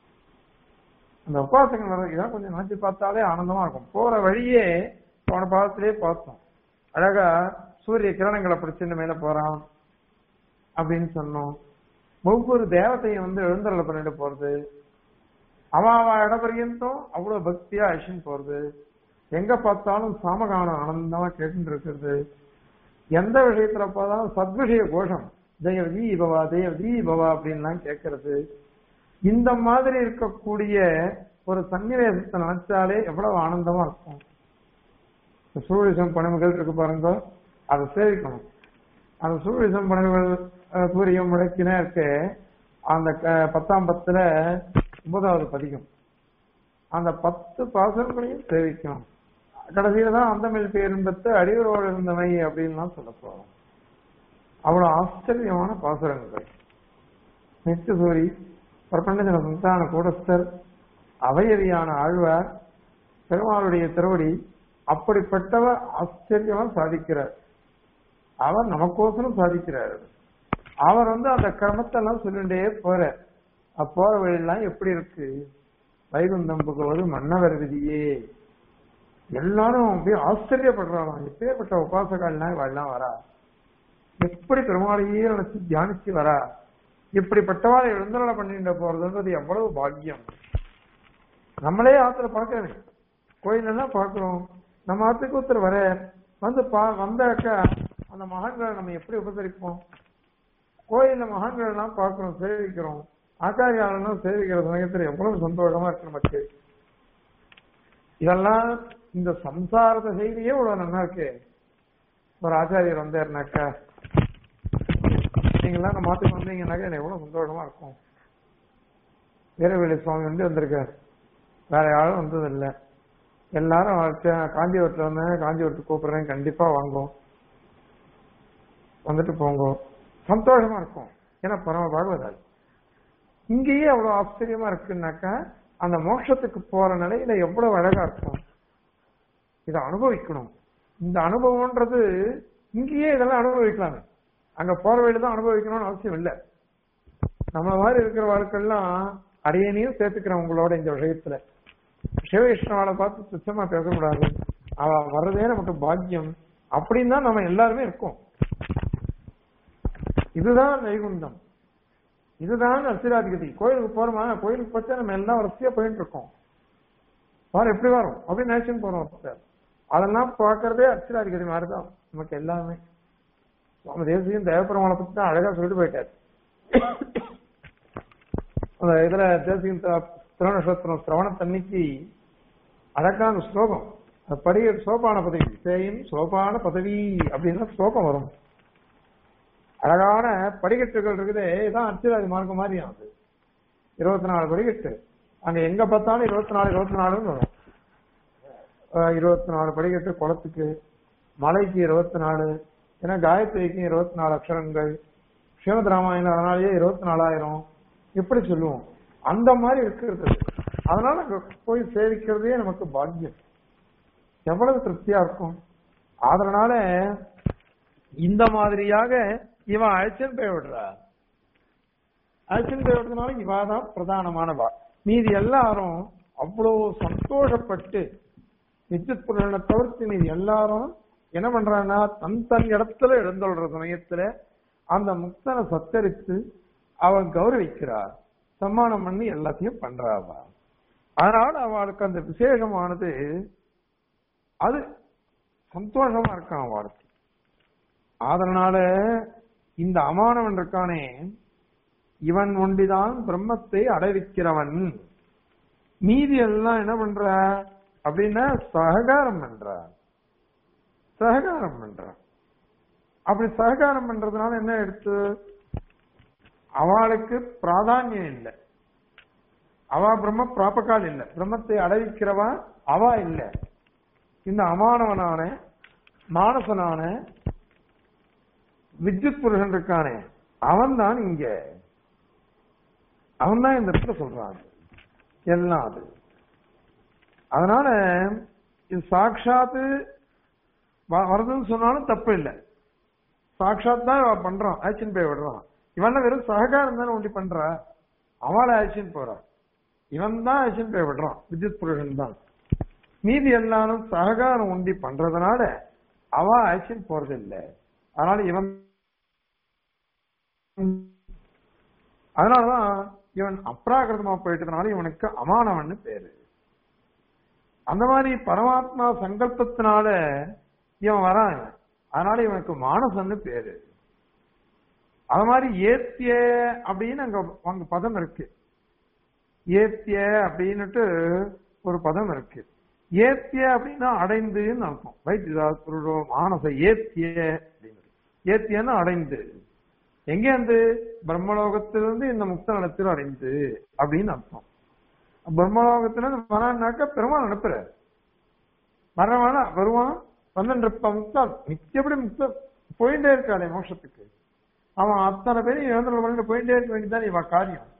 Speaker 1: அந்த உபாசகன் வர இதான் கொஞ்சம் நினைச்சு பார்த்தாலே ஆனந்தமா இருக்கும் போற வழியே போன பாதத்திலே பார்த்தோம் அழகா சூரிய கிரணங்களை பிடிச்சிட்டு மேல போறான் அப்படின்னு சொன்னோம் ஒவ்வொரு தேவத்தையும் வந்து எழுந்தருளை பண்ணிட்டு போறது அவன் அவன் இடப்பரியந்தம் அவ்வளவு பக்தியா அழிச்சுன்னு போறது எங்க பார்த்தாலும் சாமகானம் ஆனந்தமா கேட்டு இருக்கிறது எந்த விஷயத்துல பார்த்தாலும் சத்விஷய கோஷம் தெய்வ தீபவா தெய்வ தீபவா அப்படின்லாம் கேட்கறது இந்த மாதிரி இருக்கக்கூடிய ஒரு சன்னிவேசத்தை நினைச்சாலே எவ்வளவு ஆனந்தமா இருக்கும் சூழிசம் பணிமுகள் இருக்கு பாருங்க அதை சேவிக்கணும் அந்த சூழிசம் பணிமுகள் சூரியம் முழக்கினே இருக்கு அந்த க- பத்தாம் பத்துல ஒன்பதாவது பதிகம் அந்த பத்து பாசனங்களையும் சேவிக்கணும் கடைசியில தான் அந்த மேல் பேரும்பத்து அடிவரோடு இருந்தவை அப்படின்லாம் சொல்ல போறோம் அவ்வளவு ஆச்சரியமான பாசுரங்கள் நித்தியசூரி பிரபஞ்சன சந்தான கூடஸ்தர் அவையவியான ஆழ்வார் பெருமாளுடைய திருவடி அப்படிப்பட்டவர் ஆச்சரியமா சாதிக்கிறார் அவர் நமக்கோசரம் சாதிக்கிறார் அவர் வந்து அந்த கிரமத்தெல்லாம் சொல்லிட்டே போறார் அப்போற வழியெல்லாம் எப்படி இருக்கு வைகுந்தம் புகுவது மன்னவர் விதியே எல்லாரும் அப்படியே ஆச்சரியப்படுறாங்க எப்பேற்பட்ட உபாசகள்லாம் இவெல்லாம் வரா எப்படி பெருமாளையே நினைச்சு தியானிச்சு வரா இப்படிப்பட்டவாளை எழுந்தருளை பண்ணிட்டு போறதுன்றது எவ்வளவு பாக்கியம் நம்மளே ஆத்துல பார்க்கறேன் கோயில் எல்லாம் பார்க்கிறோம் நம்ம ஆத்துக்கு ஒருத்தர் வர வந்து பா வந்தாக்க அந்த மகான்களை நம்ம எப்படி உபசரிப்போம் கோயில்ல மகான்கள் எல்லாம் பார்க்கிறோம் சேவிக்கிறோம் ஆச்சாரியாளெல்லாம் சேவிக்கிற சமயத்துல எவ்வளவு சந்தோஷமா இருக்கு நமக்கு இதெல்லாம் இந்த சம்சாரத்தை செய்தியே இவ்வளவு நல்லா இருக்கு ஒரு ஆச்சாரியர் வந்தாருனாக்கா நீங்கெல்லாம் நம்ம மாத்துக்கு வந்தீங்கன்னாக்கா எனக்கு எவ்வளவு சந்தோஷமா இருக்கும் வீரவேலி சுவாமி வந்து வந்திருக்காரு வேற யாரும் வந்ததில்லை எல்லாரும் அவர்ட்ட- காஞ்சிபுரத்துல வந்தேன் காஞ்சிபுரத்துக்கு கூப்பிடுறேன் கண்டிப்பா வாங்கும் வந்துட்டு போங்க சந்தோஷமா இருக்கும் ஏன்னா பரம பாகவதால் இங்கேயே அவ்வளவு ஆச்சரியமா இருக்குன்னாக்கா அந்த மோட்சத்துக்கு போற நிலையில எவ்வளவு அழகா இருக்கும் இதை அனுபவிக்கணும் இந்த அனுபவம்ன்றது இங்கேயே இதெல்லாம் அனுபவிக்கலாமே அங்க போற வழியில தான் அனுபவிக்கணும்னு அவசியம் இல்லை நம்ம மாதிரி இருக்கிற வாழ்க்கெல்லாம் அரியணையும் சேர்த்துக்கிறேன் உங்களோட இந்த விஷயத்துல சிவகிருஷ்ணவாளை பார்த்து சுத்தமா பேசக்கூடாது அவ வர்றதே நமக்கு பாக்கியம் அப்படின்னு தான் நம்ம எல்லாருமே இருக்கோம் இதுதான் வைகுண்டம் இதுதான் அசிராதிகதி கோயிலுக்கு போறோமா கோயிலுக்கு பார்த்தா நம்ம எல்லாம் வரிசையா போயிட்டு இருக்கோம் பாரு எப்படி வரும் அப்படின்னு நினைச்சுன்னு போறோம் சார் அதெல்லாம் பார்க்கறதே அச்சிராதிகதி மாதிரிதான் நமக்கு எல்லாமே சுவாமி தேசியம் தேவபெருமானை பத்தி தான் அழகா சொல்லிட்டு போயிட்டார் அந்த இதுல தேசியம் திருநட்சத்திரம் சிரவணத்தன்னைக்கு அழகா அந்த ஸ்லோகம் அது படிய சோபான பதவி சேயும் சோபான பதவி அப்படின்னு ஸ்லோகம் வரும் அழகான படிக்கட்டுகள் இருக்குதே இதான் அர்ச்சராதி மார்க்கம் மாதிரி அது இருபத்தி நாலு படிக்கட்டு அங்க எங்க பார்த்தாலும் இருபத்தி நாலு இருபத்தி நாலுன்னு வரும் அஹ் இருபத்தி நாலு படிக்கட்டு குளத்துக்கு மலைக்கு இருபத்தி நாலு ஏன்னா காயத்ரிக்கு இருபத்தி நாலு அக்ஷரங்கள் ஸ்ரீமத் ராமாயணம் அதனாலேயே இருபத்தி நாலாயிரம் இப்படி சொல்லுவோம் அந்த மாதிரி இருக்கிறது அதனால அங்க போய் சேவிக்கிறதே நமக்கு பாக்கியம் எவ்வளவு திருப்தியா இருக்கும் அதனால இந்த மாதிரியாக இவன் அழைச்சன் போய் விடுறா அழைச்சன் போய் விடுறதுனால இவாதான் பிரதானமானவா மீதி எல்லாரும் அவ்வளவு சந்தோஷப்பட்டு வித்யுத் புரணனை தவிர்த்து மீதி எல்லாரும் என்ன பண்றாங்கன்னா தன் தன் இடத்துல எழுந்தொள்ற சமயத்துல அந்த முக்தனை சத்தரித்து அவன் கௌரவிக்கிறார் சம்மானம் பண்ணி எல்லாத்தையும் பண்றாவா அதனால அவளுக்கு அந்த விசேஷமானது அது சந்தோஷமா இருக்கான் அவளுக்கு அதனால இந்த அமானவன் இருக்கானே இவன் ஒண்டிதான் பிரம்மத்தை அடைவிக்கிறவன் மீதி எல்லாம் என்ன பண்ற அப்படின்னா சககாரம் பண்ற சககாரம் பண்றான் அப்படி சககாரம் பண்றதுனால என்ன எடுத்து அவளுக்கு பிராதானியம் இல்லை அவ பிரம்ம பிராபகால் இல்ல பிரம்மத்தை அடைவிக்கிறவா அவ இல்ல இந்த அமானவனான மானசனான வித்யுத் புருஷன் இருக்கானே அவன் தான் இங்க அவன் தான் இந்த இடத்துல சொல்றான் எல்லாம் அது அதனால இது சாட்சாத்து வ- வருதுன்னு சொன்னாலும் தப்பு இல்லை சாட்சாத் தான் இவன் பண்றான் ஆக்ஷன் போய் விடுறான் இவன் வெறும் சககாரம் தானே ஒண்டி பண்றா அவளை ஆக்ஷன் போறா இவன் தான் ஆக்ஷன் போய் விடுறான் வித்யுத் புருஷன் தான் மீதி எல்லாரும் சககாரம் உண்டி பண்றதுனால அவ ஆக்ஷன் போறது இல்லை அதனால இவன் அதனாலதான் இவன் அப்ராகிருதமா போயிட்டதுனால இவனுக்கு அமானவன்னு பேரு அந்த மாதிரி பரமாத்மா சங்கல்பத்தினால இவன் வரான் இவன். அதனால இவனுக்கு மானசன்னு பேரு அது மாதிரி ஏத்திய அப்படின்னு அங்க அங்க பதம் இருக்கு ஏத்திய அப்படின்னுட்டு ஒரு பதம் இருக்கு ஏத்திய அப்படின்னா அடைந்துன்னு அர்த்தம் வைத்தியோ மானச ஏத்திய அப்படின்னு ஏத்தியன்னா அடைந்து எங்க இருந்து பிரம்மலோகத்திலிருந்து இந்த முக்த நலத்தில் அடைந்து அப்படின்னு அர்த்தம் பிரம்மலோகத்திலிருந்து வரான்னாக்க பெருமாள் அனுப்புறாரு வரவானா வருவான் பன்னெண்டு முக்தால் நிச்சயப்படி முக்த போயிட்டே இருக்காளே மோட்சத்துக்கு அவன் அத்தனை பேரும் இழந்து பண்ணிட்டு போயிட்டே இருக்க வேண்டியதுதான் இவ காரியம்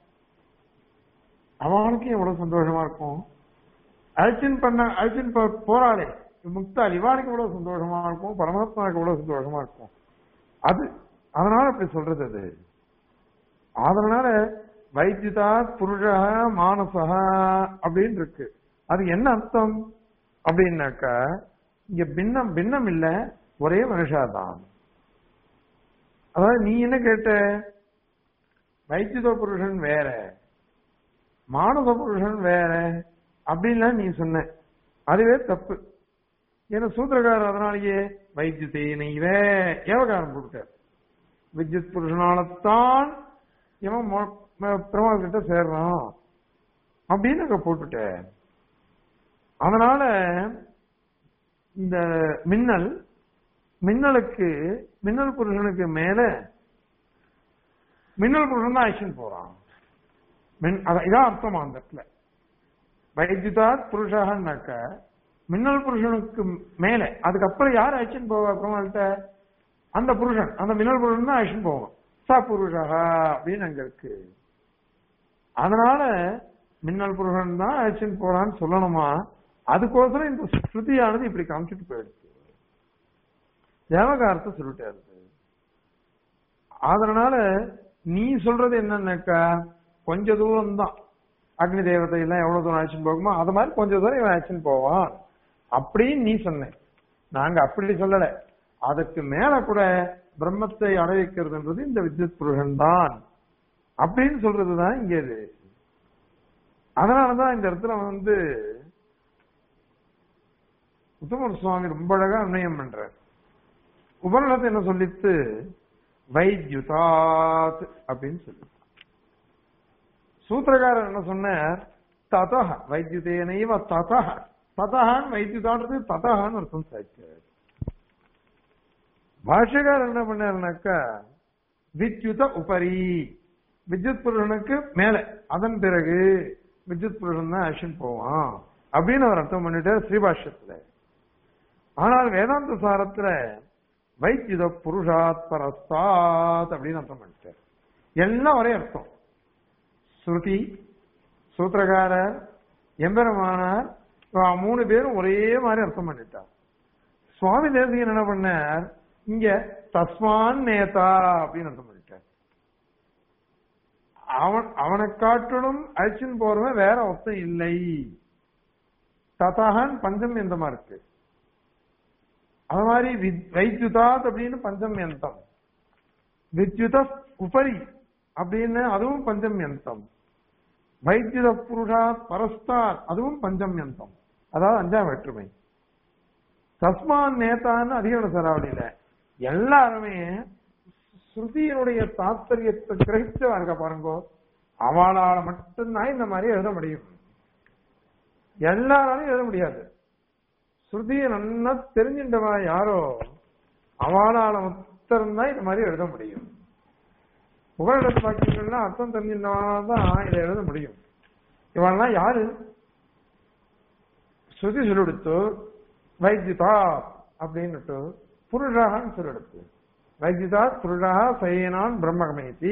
Speaker 1: அவனுக்கு எவ்வளவு சந்தோஷமா இருக்கும் அர்ஜுன் பண்ண அர்ஜுன் போ- போறாளே முக்தால் இவாளுக்கு எவ்வளவு சந்தோஷமா இருக்கும் பரமாத்மாவுக்கு எவ்வளவு சந்தோஷமா இருக்கும் அது அதனால அப்படி சொல்றது அது அதனால வைத்தியதா புருஷா மானசா அப்படின்னு இருக்கு அது என்ன அர்த்தம் அப்படின்னாக்கா இங்க பின்னம் பின்னம் இல்ல ஒரே மனுஷாதான் அதாவது நீ என்ன கேட்ட வைத்தியத புருஷன் வேற மானச புருஷன் வேற அப்படின்லாம் நீ சொன்ன அதுவே தப்பு ஏன்னா சூத்திரக்காரர் அதனாலேயே வைத்தியத்தை நெய்வே ஏவகாரம் கொடுத்தார் வித்யுத் புருஷனாலத்தான் இவன் மொ- ம- பெருமாள் கிட்ட சேர்றான் அப்படின்னு அங்க போட்டுட்டேன் அதனால இந்த மின்னல் மின்னலுக்கு மின்னல் புருஷனுக்கு மேல மின்னல் புருஷன் தான் ஆக்ஷன் போறான் மின் அத- இதான் அர்த்தமா அந்த இடத்துல வைத்யுதா புருஷாகனாக்க மின்னல் புருஷனுக்கு மேல அதுக்கப்புறம் யார் ஆக்ஷன் போவா பெருமாள்கிட்ட அந்த புருஷன் அந்த மின்னல் புருஷன் தான் ஆக்ஷன் போவோம் சா புருஷா அப்படின்னு அங்க இருக்கு அதனால மின்னல் புருஷன் தான் ஆக்ஷன் போறான்னு சொல்லணுமா அதுக்கோசரம் இந்த ஸ்ருதியானது இப்படி காமிச்சிட்டு போயிடுச்சு தேவகாரத்தை சொல்லிட்டாரு அதனால நீ சொல்றது என்னன்னாக்கா கொஞ்ச தூரம் தான் அக்னி தேவதை எல்லாம் எவ்வளவு தூரம் ஆக்ஷன் போகுமோ அது மாதிரி கொஞ்ச தூரம் இவன் ஆக்ஷன் போவான் அப்படின்னு நீ சொன்ன நாங்க அப்படி சொல்லல அதுக்கு மேல கூட பிரம்மத்தை அடைவிக்கிறதுன்றது இந்த வித்யுத் புருஷன் தான் அப்படின்னு சொல்றதுதான் இங்க இது அதனாலதான் இந்த இடத்துல வந்து உத்தமர் சுவாமி ரொம்ப அழகா அன்வயம் பண்றார் உபநிடத்தை என்ன சொல்லித்து வைத்யுதாத் அப்படின்னு சொல்லி சூத்திரக்காரர் என்ன சொன்னார் ததஹ வைத்யுதேனைவ ததஹ ததஹான் வைத்யுதான்றது ததஹான்னு அர்த்தம் சாய்ச்சார் பாஷ்யக்காரர் என்ன பண்ணாருனாக்கா வித்யுத உபரி வித்யுத் புருஷனுக்கு மேல அதன் பிறகு வித்யுத் புருஷன் தான் ஆக்ஷன் போவான் அப்படின்னு அவர் அர்த்தம் பண்ணிட்டார் ஸ்ரீபாஷ்யத்துல ஆனால் வேதாந்த சாரத்துல வைத்தியுத புருஷாத் பரஸ்தாத் அப்படின்னு அர்த்தம் பண்ணிட்டார் எல்லாம் ஒரே அர்த்தம் ஸ்ருதி சூத்திரகாரர் எம்பெருமானார் இவ மூணு பேரும் ஒரே மாதிரி அர்த்தம் பண்ணிட்டார் சுவாமி தேசிகன் என்ன பண்ணார் இங்க தஸ்மான் நேதா அப்படின்னு அர்த்தம் பண்ணிட்டார் அவன் அவனை காட்டிலும் அழிச்சுன்னு போறவன் வேற ஒருத்தன் இல்லை ததாகன் பஞ்சம் எந்தமா இருக்கு அது மாதிரி வித்- வைத்யுதாத் அப்படின்னு பஞ்சம் யந்தம் வித்யுத உபரி அப்படின்னு அதுவும் பஞ்சம் யந்தம் வைத்தியுத புருஷா பரஸ்தார் அதுவும் பஞ்சம் யந்தம் அதாவது அஞ்சாம் வேற்றுமை தஸ்மான் நேதான்னு அதிகரண சராவளியில எல்லாருமே ஸ்ருதியினுடைய தாத்பரியத்தை கிரகிச்சவா இருக்க பாருங்க அவளால மட்டும்தான் இந்த மாதிரி எழுத முடியும் எல்லாராலையும் எழுத முடியாது ஸ்ருதியை நன்னா தெரிஞ்சின்றவா யாரோ அவளால மாத்திரம் தான் இந்த மாதிரி எழுத முடியும் புகழிடத்து வாக்கியங்கள்லாம் அர்த்தம் தெரிஞ்சின்றவனால தான் இதை எழுத முடியும் இவன்லாம் யாரு ஸ்ருதி சொல்லிடுத்து வைத்தியதா அப்படின்னுட்டு புருஷான்னு சொல்லிடுத்து வைத்தியதா புருஷா சயனான் பிரம்மகமயதி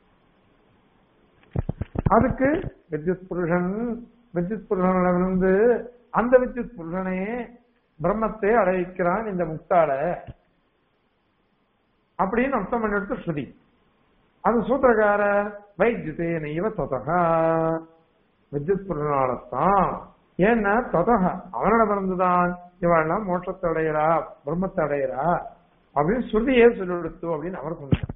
Speaker 1: அதுக்கு வித்யுத் புருஷன் வித்யுத் புருஷனிடமிருந்து அந்த வித்யுத் புருஷனே பிரம்மத்தை அடைவிக்கிறான் இந்த முக்தால அப்படின்னு அர்த்தம் பண்ணிட்டு ஸ்ருதி அது சூத்திரக்கார வைத்தியதே நெய்வ தொதகா வித்யுத் புருஷனாலத்தான் ஏன்னா தொதக அவனிடமிருந்துதான் இவெல்லாம் மோட்சத்தை அடையிறா பிரம்மத்தை அடையிறா அப்படின்னு ஸ்ருதியே சொல்லிடுத்து அப்படின்னு அவர் சொன்னார்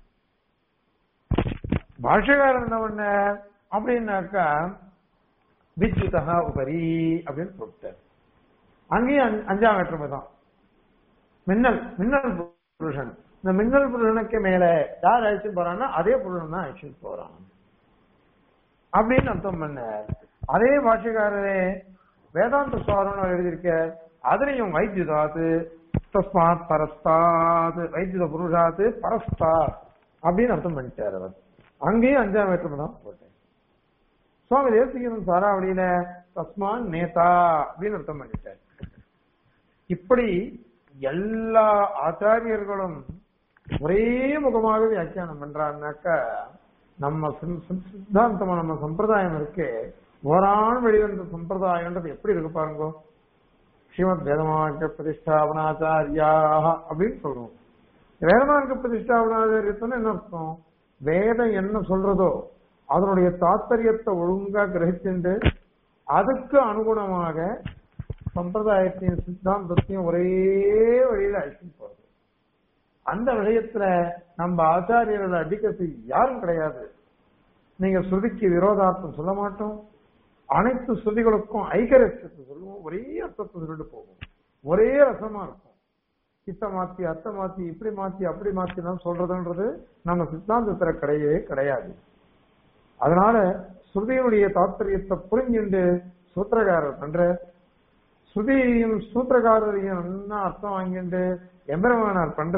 Speaker 1: பாஷகாரன் என்ன பண்ண அப்படின்னாக்கா வித்யுதா உபரி அப்படின்னு சொல்லிட்டார் அங்கேயும் அஞ்ச- அஞ்சாம் வேற்றுமை தான் மின்னல் மின்னல் புருஷன் இந்த மின்னல் புருஷனுக்கு மேல யார் அழைச்சு போறான்னா அதே புருஷன் தான் அழைச்சிட்டு போறான் அப்படின்னு அர்த்தம் பண்ணார் அதே பாஷக்காரரே வேதாந்த சுவாரம் எழுதியிருக்க அதுலயும் வைத்தியுதாது தஸ்மாத் பரஸ்தாத் வைத்தியுத புருஷாத்து பரஸ்தாத் அப்படின்னு அர்த்தம் பண்ணிட்டார் அவர் அங்கேயும் அஞ்சாம் வேற்றுமை தான் போட்டேன் சுவாமி தேசிகன் சாராவளியில தஸ்மான் நேதா அப்படின்னு அர்த்தம் பண்ணிட்டார் இப்படி எல்லா ஆச்சாரியர்களும் ஒரே முகமாக வியாக்கியானம் பண்றாருனாக்கா நம்ம சிந்~ சிந்~ சித்தாந்தமா நம்ம சம்பிரதாயம் இருக்கு ஓரான் வெளிவந்த சம்பிரதாயம்ன்றது எப்படி இருக்கு பாருங்க ஸ்ரீமத் வேதமார்க்க பிரதிஷ்டாபனாச்சாரியா அப்படின்னு சொல்றோம் வேதமார்க்க பிரதிஷ்டாபனாச்சாரியத்துன்னு என்ன அர்த்தம் வேதம் என்ன சொல்றதோ அதனுடைய தாத்பரியத்தை ஒழுங்கா கிரகிச்சுண்டு அதுக்கு அனுகுணமாக சம்பிரதாயத்தையும் சித்தாந்தத்தையும் ஒரே வழியில அழைச்சிட்டு போறது அந்த விஷயத்துல நம்ம ஆச்சாரியர்களை அடிக்கிறதுக்கு யாரும் கிடையாது நீங்க ஸ்ருதிக்கு விரோதார்த்தம் சொல்ல மாட்டோம் அனைத்து ஸ்ருதிகளுக்கும் ஐகரட்சத்தை சொல்லுவோம் ஒரே அர்த்தத்தை சொல்லிட்டு போவோம் ஒரே ரசமா இருக்கும் இத்த மாத்தி அத்தை மாத்தி இப்படி மாத்தி அப்படி மாத்தி தான் சொல்றதுன்றது நம்ம சித்தாந்தத்துல கிடையவே கிடையாது அதனால ஸ்ருதியினுடைய தாத்பரியத்தை புரிஞ்சுண்டு சூத்திரகாரர் பண்ற ஸ்ருதியும் சூத்திரகாரரையும் நல்லா அர்த்தம் வாங்கிட்டு எம்பெருமானார் பண்ற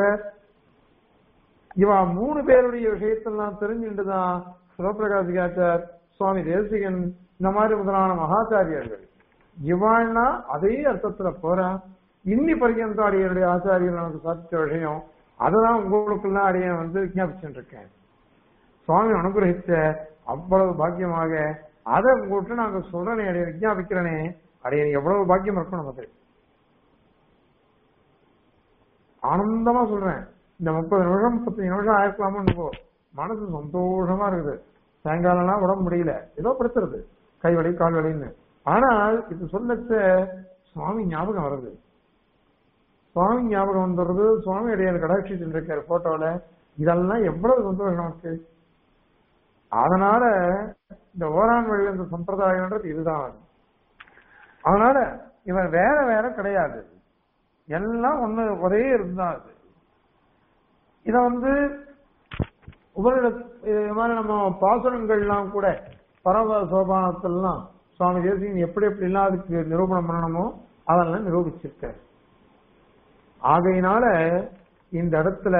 Speaker 1: இவா மூணு பேருடைய விஷயத்தெல்லாம் தெரிஞ்சுட்டுதான் சிவபிரகாசிகாச்சார் சுவாமி தேசிகன் இந்த மாதிரி முதலான மகாச்சாரியர்கள் இவாள்னா அதே அர்த்தத்துல போறா இன்னி பர்யந்த அடியனுடைய ஆச்சாரியர் நமக்கு சாதிச்ச விஷயம் அதுதான் உங்களுக்கெல்லாம் அடிய வந்து விஞ்ஞாபிச்சுட்டு இருக்கேன் சுவாமி அனுகிரகிச்ச அவ்வளவு பாக்கியமாக அதை உங்கள்கிட்ட நாங்க சொல்றேனே அடைய விஞ்ஞாபிக்கிறேனே அடைய எவ்வளவு பாக்கியம் இருக்கும் நமக்கு ஆனந்தமா சொல்றேன் இந்த முப்பது நிமிஷம் முப்பத்தஞ்சு நிமிஷம் ஆயிருக்கலாமோ போ மனசு சந்தோஷமா இருக்குது சாயங்காலம்லாம் உடம்பு முடியல ஏதோ படுத்துறது கை வலி கால் வலின்னு ஆனால் இது சொல்லச்ச சுவாமி ஞாபகம் வருது சுவாமி ஞாபகம் வந்துடுறது சுவாமி இடையே கடாட்சிட்டு இருக்காரு போட்டோல இதெல்லாம் எவ்வளவு சந்தோஷம் நமக்கு அதனால இந்த ஓரான் வழி இந்த சம்பிரதாயம்ன்றது இதுதான் அதனால இவன் வேற வேற கிடையாது எல்லாம் ஒண்ணு ஒரே இருந்தா அது இத வந்து உபரிட இது மாதிரி நம்ம பாசுரங்கள்லாம் கூட பரவ சோபானத்திலாம் சுவாமி தேசியன் எப்படி எப்படி எல்லாம் அதுக்கு நிரூபணம் பண்ணணுமோ அதெல்லாம் நிரூபிச்சிருக்காரு ஆகையினால இந்த இடத்துல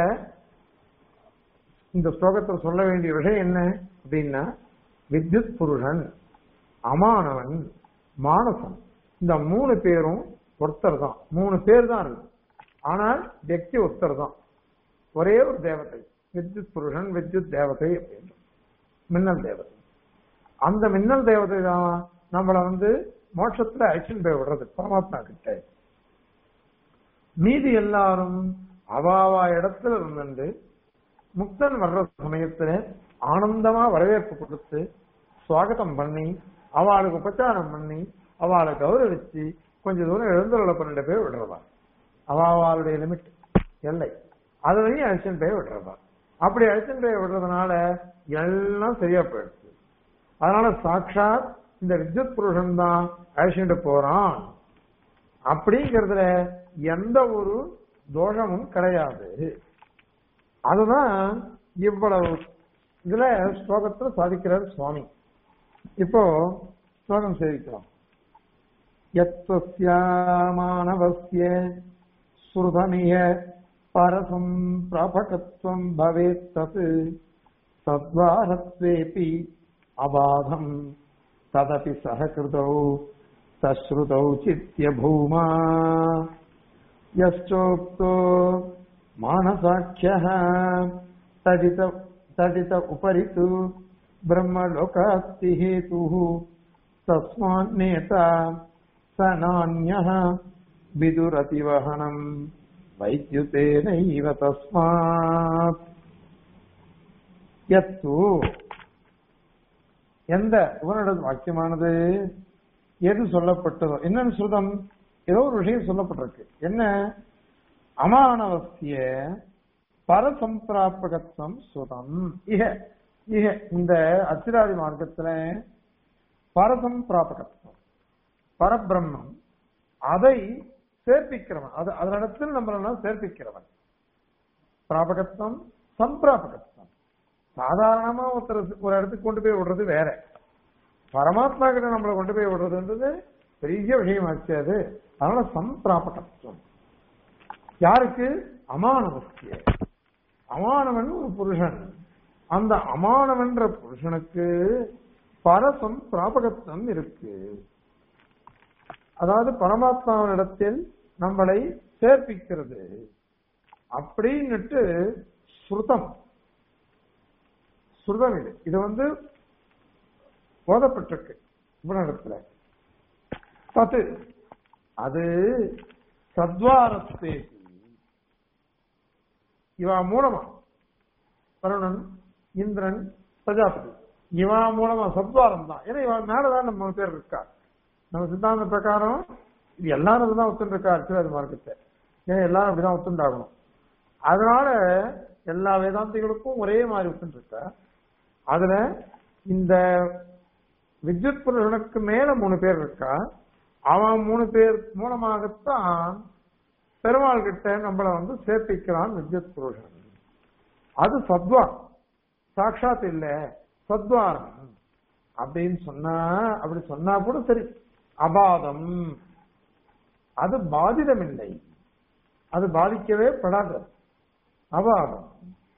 Speaker 1: இந்த ஸ்லோகத்தில் சொல்ல வேண்டிய விஷயம் என்ன அப்படின்னா வித்யுத் புருஷன் அமானவன் மானசன் இந்த மூணு பேரும் ஒருத்தர் தான் மூணு பேர் தான் இருக்கு ஆனால் வியக்தி ஒருத்தர் தான் ஒரே ஒரு தேவதை வித்யுத் புருஷன் வித்யுத் தேவதை அப்படின்னு மின்னல் தேவதை அந்த மின்னல் தேவதை தான் நம்மள வந்து மோட்சத்துல அழிச்சுன்னு போய் விடுறது பரமாத்மா கிட்ட மீதி எல்லாரும் அவாவா இடத்துல இருந்துட்டு முக்தன் வர்ற சமயத்துல ஆனந்தமா வரவேற்பு கொடுத்து சுவாகத்தம் பண்ணி அவளுக்கு உபச்சாரம் பண்ணி அவளை கௌரவிச்சு கொஞ்ச தூரம் எழுந்துள்ள பண்ணிட்டு போய் விடுறதா அவளுடைய லிமிட் எல்லை அது வரையும் அழிச்சுட்டு போய் விடுறதா அப்படி அழிச்சுட்டு போய் விடுறதுனால எல்லாம் சரியா போயிடுச்சு அதனால சாட்சாத் இந்த வித்யுத் புருஷன் தான் அழிச்சுட்டு போறான் அப்படிங்கறதுல எந்த ஒரு தோஷமும் கிடையாது அதுதான் இவ்வளவு இதுல ஸ்லோகத்துல சாதிக்கிறார் சுவாமி இப்போ ஸ்லோகம் சேவிக்கலாம் यत्त्वस्यामानवस्य श्रुतमिह परसं प्रापकत्वम् भवेत् तत् सद्वारत्वेऽपि अबाधम् तदपि सहकृतौ सश्रुतौ चित्य भूमा यश्चोक्तो मानसाख्यः तदित तदित उपरि तु ब्रह्मलोकात्ति हेतुः तस्मान्नेता स नान्यः विदुरतिवहनम् वैद्युतेनैव तस्मात् यत्तु எந்த இவனோட வாக்கியமானது எது சொல்லப்பட்டதோ என்னன்னு சுதம் ஏதோ ஒரு விஷயம் சொல்லப்பட்டிருக்கு என்ன அமானவசிய பரசம்பிராபகத்துவம் சுதம் இக இக இந்த அச்சிராதி மார்க்கத்துல பரசம்பிராபகத்துவம் பரபிரம்மம் அதை சேர்ப்பிக்கிறவன் அது அதனிடத்தில் நம்மளெல்லாம் சேர்ப்பிக்கிறவன் பிராபகத்துவம் சம்பிராபகத்துவம் சாதாரணமா ஒருத்தர் ஒரு இடத்துக்கு கொண்டு போய் விடுறது வேற பரமாத்மா கிட்ட நம்மளை கொண்டு போய் விடுறதுன்றது பெரிய விஷயமாச்சு அது அதனால சம்பிராபகத்துவம் யாருக்கு அமானவஸ்திய அமானவன் ஒரு புருஷன் அந்த அமானவன்ற புருஷனுக்கு பரசம் பிராபகத்துவம் இருக்கு அதாவது பரமாத்மாவினிடத்தில் நம்மளை சேர்ப்பிக்கிறது அப்படின்னுட்டு ஸ்ருதம் ஸ்ருதம் இது இது வந்து ஓதப்பட்டிருக்கு இவனிடத்துல பத்து அது சத்வாரஸ்தேசி இவா மூலமா வருணன் இந்திரன் பிரஜாபதி இவா மூலமா சத்வாரம் தான் ஏன்னா இவன் மேலதான் நம்ம பேர் இருக்கா நம்ம சித்தாந்த பிரகாரம் இது எல்லாரும் தான் ஒத்துருக்கா அர்ச்சவாதி மார்க்கத்தை ஏன்னா எல்லாரும் அப்படிதான் ஒத்துண்டாகணும் அதனால எல்லா வேதாந்திகளுக்கும் ஒரே மாதிரி ஒத்துருக்கா அதுல இந்த வித்யுத் புருஷனுக்கு மேல மூணு பேர் இருக்கா அவன் மூணு பேர் மூலமாகத்தான் பெருமாள் கிட்ட நம்மள வந்து சேர்ப்பிக்கிறான் வித்யுத் புருஷன் அது சத்வார் சாட்சாத் இல்ல சத்வாரம் அப்படின்னு சொன்னா அப்படி சொன்னா கூட சரி அபாதம் அது பாதிதம் இல்லை அது பாதிக்கவே படாது அபாதம்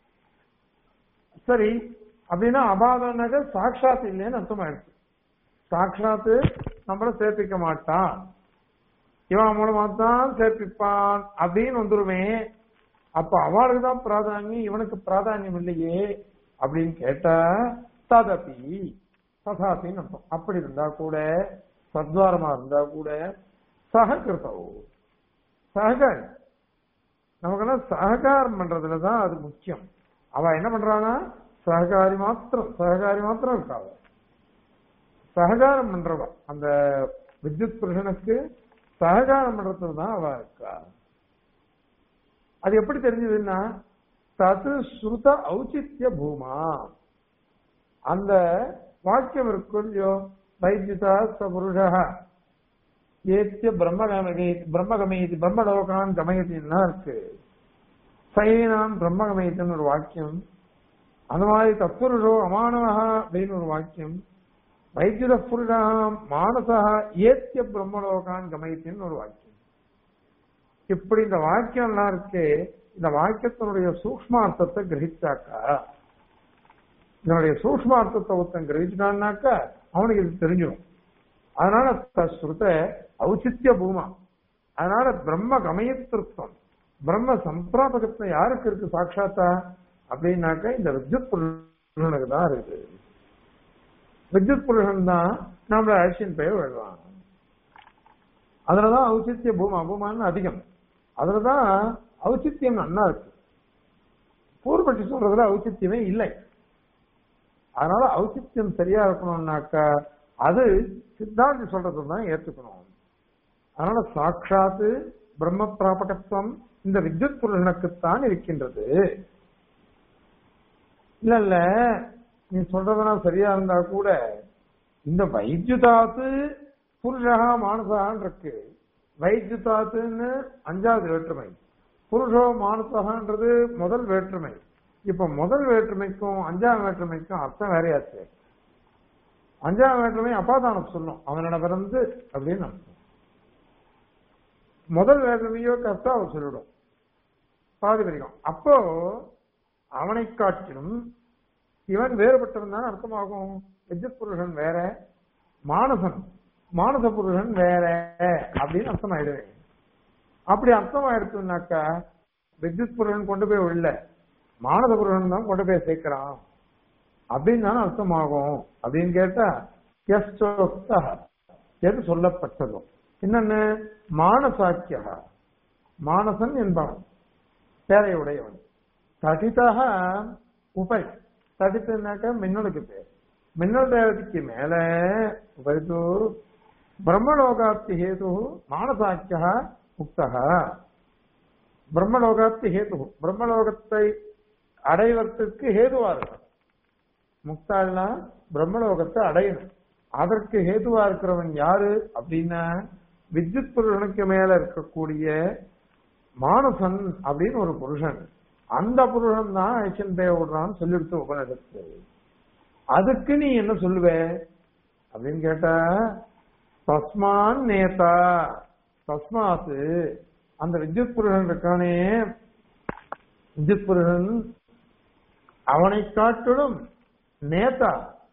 Speaker 1: சரி அப்படின்னா அபாதம்னாக்க சாட்சாத் இல்லைன்னு அர்த்தமாயிடுச்சு சாட்சாத்து நம்மள சேர்ப்பிக்க மாட்டான் இவன் மூலமா தான் சேர்ப்பிப்பான் அப்படின்னு வந்துருமே அப்ப அவளுக்கு தான் பிராதானியம் இவனுக்கு பிராதானியம் இல்லையே அப்படின்னு கேட்டா ததபி ததாபின்னு அர்த்தம் அப்படி இருந்தா கூட சத்வாரமா இருந்தா கூட சககிருத்தவோ சககாரி நமக்கெல்லாம் சககாரம் பண்றதுலதான் அது முக்கியம் அவ என்ன பண்றானா சககாரி மாத்திரம் சககாரி மாத்திரம் இருக்காவ சககாரம் பண்றவ அந்த வித்யுத் புருஷனுக்கு சககாரம் பண்றதுல தான் அவ இருக்கா அது எப்படி தெரிஞ்சதுன்னா தது ஸ்ருத ஔச்சித்ய பூமா அந்த வாக்கியம் இருக்கும் இல்லையோ வைத்யுதா ச புருஷா ஏத்திய பிரம்மகமகை பிரம்மகமயதி பிரம்மலோகான் கமயத்தின்னா இருக்கு சைனான் பிரம்மகமயத்தின்னு ஒரு வாக்கியம் அந்த மாதிரி தத்புருஷோ அமானவா அப்படின்னு ஒரு வாக்கியம் வைத்தியுத புருஷா மானசா ஏத்திய பிரம்மலோகான் கமயத்தின்னு ஒரு வாக்கியம் இப்படி இந்த வாக்கியம் எல்லாம் இருக்கு இந்த வாக்கியத்தினுடைய சூக்மார்த்தத்தை கிரகிச்சாக்கா இதனுடைய சூக்மார்த்தத்தை ஒருத்தன் கிரகிச்சிட்டான்னாக்கா அவனுக்கு இது தெரிஞ்சிடும் அதனால ஸ்ருத ஔச்சித்ய பூமா அதனால பிரம்ம கமயத்திருத்தம் பிரம்ம சம்பிராபகத்துவம் யாருக்கு இருக்கு சாட்சாத்தா அப்படின்னாக்க இந்த வித்யுத் புருஷனுக்கு தான் இருக்கு வித்யுத் புருஷன் தான் நம்மள அழிச்சின் பெயர் விழுவான் அதுலதான் ஔச்சித்ய பூமா பூமான்னு அதிகம் அதுலதான் ஔச்சித்யம் நன்னா இருக்கு பூர்வபட்சி சொல்றதுல ஔச்சித்யமே இல்லை அதனால ஔச்சித்யம் சரியா இருக்கணும்னாக்கா அது சித்தாந்தி சொல்றது தான் ஏத்துக்கணும் அதனால சாட்சாத்து பிரம்ம பிராபகத்துவம் இந்த வித்யுத் புருஷனுக்குத்தான் இருக்கின்றது இல்ல இல்ல நீ சொல்றதெல்லாம் சரியா இருந்தா கூட இந்த வைத்யுதாத்து புருஷா மானசான் இருக்கு வைத்யுதாத்துன்னு அஞ்சாவது வேற்றுமை புருஷோ மானசகான்றது முதல் வேற்றுமை இப்ப முதல் வேற்றுமைக்கும் அஞ்சாம் வேற்றுமைக்கும் அர்த்தம் வேறையாச்சு அஞ்சாம் வேற்றுமை அப்பாதானம் சொல்லும் அவனோட பிறந்து அப்படின்னு அர்த்தம் முதல் வேதனையோ கர்த்தாவை சொல்லிடும் பாதிபரிகம் அப்போ அவனை காட்டிலும் இவன் வேறுபட்டவன் தான் அர்த்தமாகும் வித்யுத் புருஷன் வேற மானசன் மானச புருஷன் வேற அப்படின்னு அர்த்தம் ஆயிடுவேன் அப்படி அர்த்தம் ஆயிடுச்சுனாக்கா வித்யுத் புருஷன் கொண்டு போய் உள்ள மானச புருஷன் தான் கொண்டு போய் சேர்க்கிறான் அப்படின்னு தானே அர்த்தமாகும் அப்படின்னு கேட்டா எஸ் எது சொல்லப்பட்டதோ என்னன்னு மானசாக்கிய மானசன் என்பவன் பேரையுடையவன் தடிதாக உபரி தடித்துனாக்க மின்னலுக்கு பேர் மின்னல் தேவதைக்கு மேல உபரித்து பிரம்மலோகாப்தி ஹேது மானசாக்கிய முக்தக பிரம்மலோகாப்தி ஹேது பிரம்மலோகத்தை அடைவதற்கு ஹேதுவா இருக்கும் முக்தாள்னா பிரம்மலோகத்தை அடையணும் அதற்கு ஹேதுவா இருக்கிறவன் யாரு அப்படின்னா வித்யுத் புருஷனுக்கு மேல இருக்கக்கூடிய மானசன் அப்படின்னு ஒரு புருஷன் அந்த புருஷன் தான் ஐச்சன் தேவடுறான்னு சொல்லிடுத்து உபநிடத்து அதுக்கு நீ என்ன சொல்லுவ அப்படின்னு கேட்டா தஸ்மான் நேதா தஸ்மாத்து அந்த வித்யுத் புருஷன் இருக்கானே வித்யுத் புருஷன் அவனை காட்டிலும் நேதா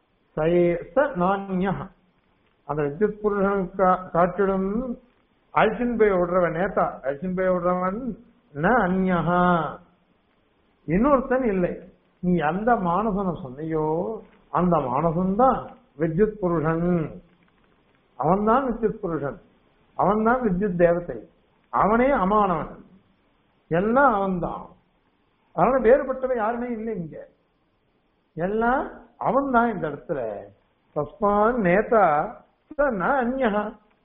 Speaker 1: ச நானியா அந்த வித்யுத் புருஷன் காட்டிலும் அழிச்சின் போய் விடுறவன் நேதா அழிச்சின் போய் விடுறவன் ந அந்யஹா இன்னொருத்தன் இல்லை நீ அந்த மானசனை சொன்னையோ அந்த மானசன் தான் வித்யுத் புருஷன் அவன் தான் வித்யுத் புருஷன் அவன் தான் வித்யுத் தேவதை அவனே அமானவன் எல்லாம் அவன் தான் அதனால வேறுபட்டவன் யாருமே இல்லை இங்க எல்லாம் அவன் தான் இந்த இடத்துல தஸ்மான் நேதா அந்யஹா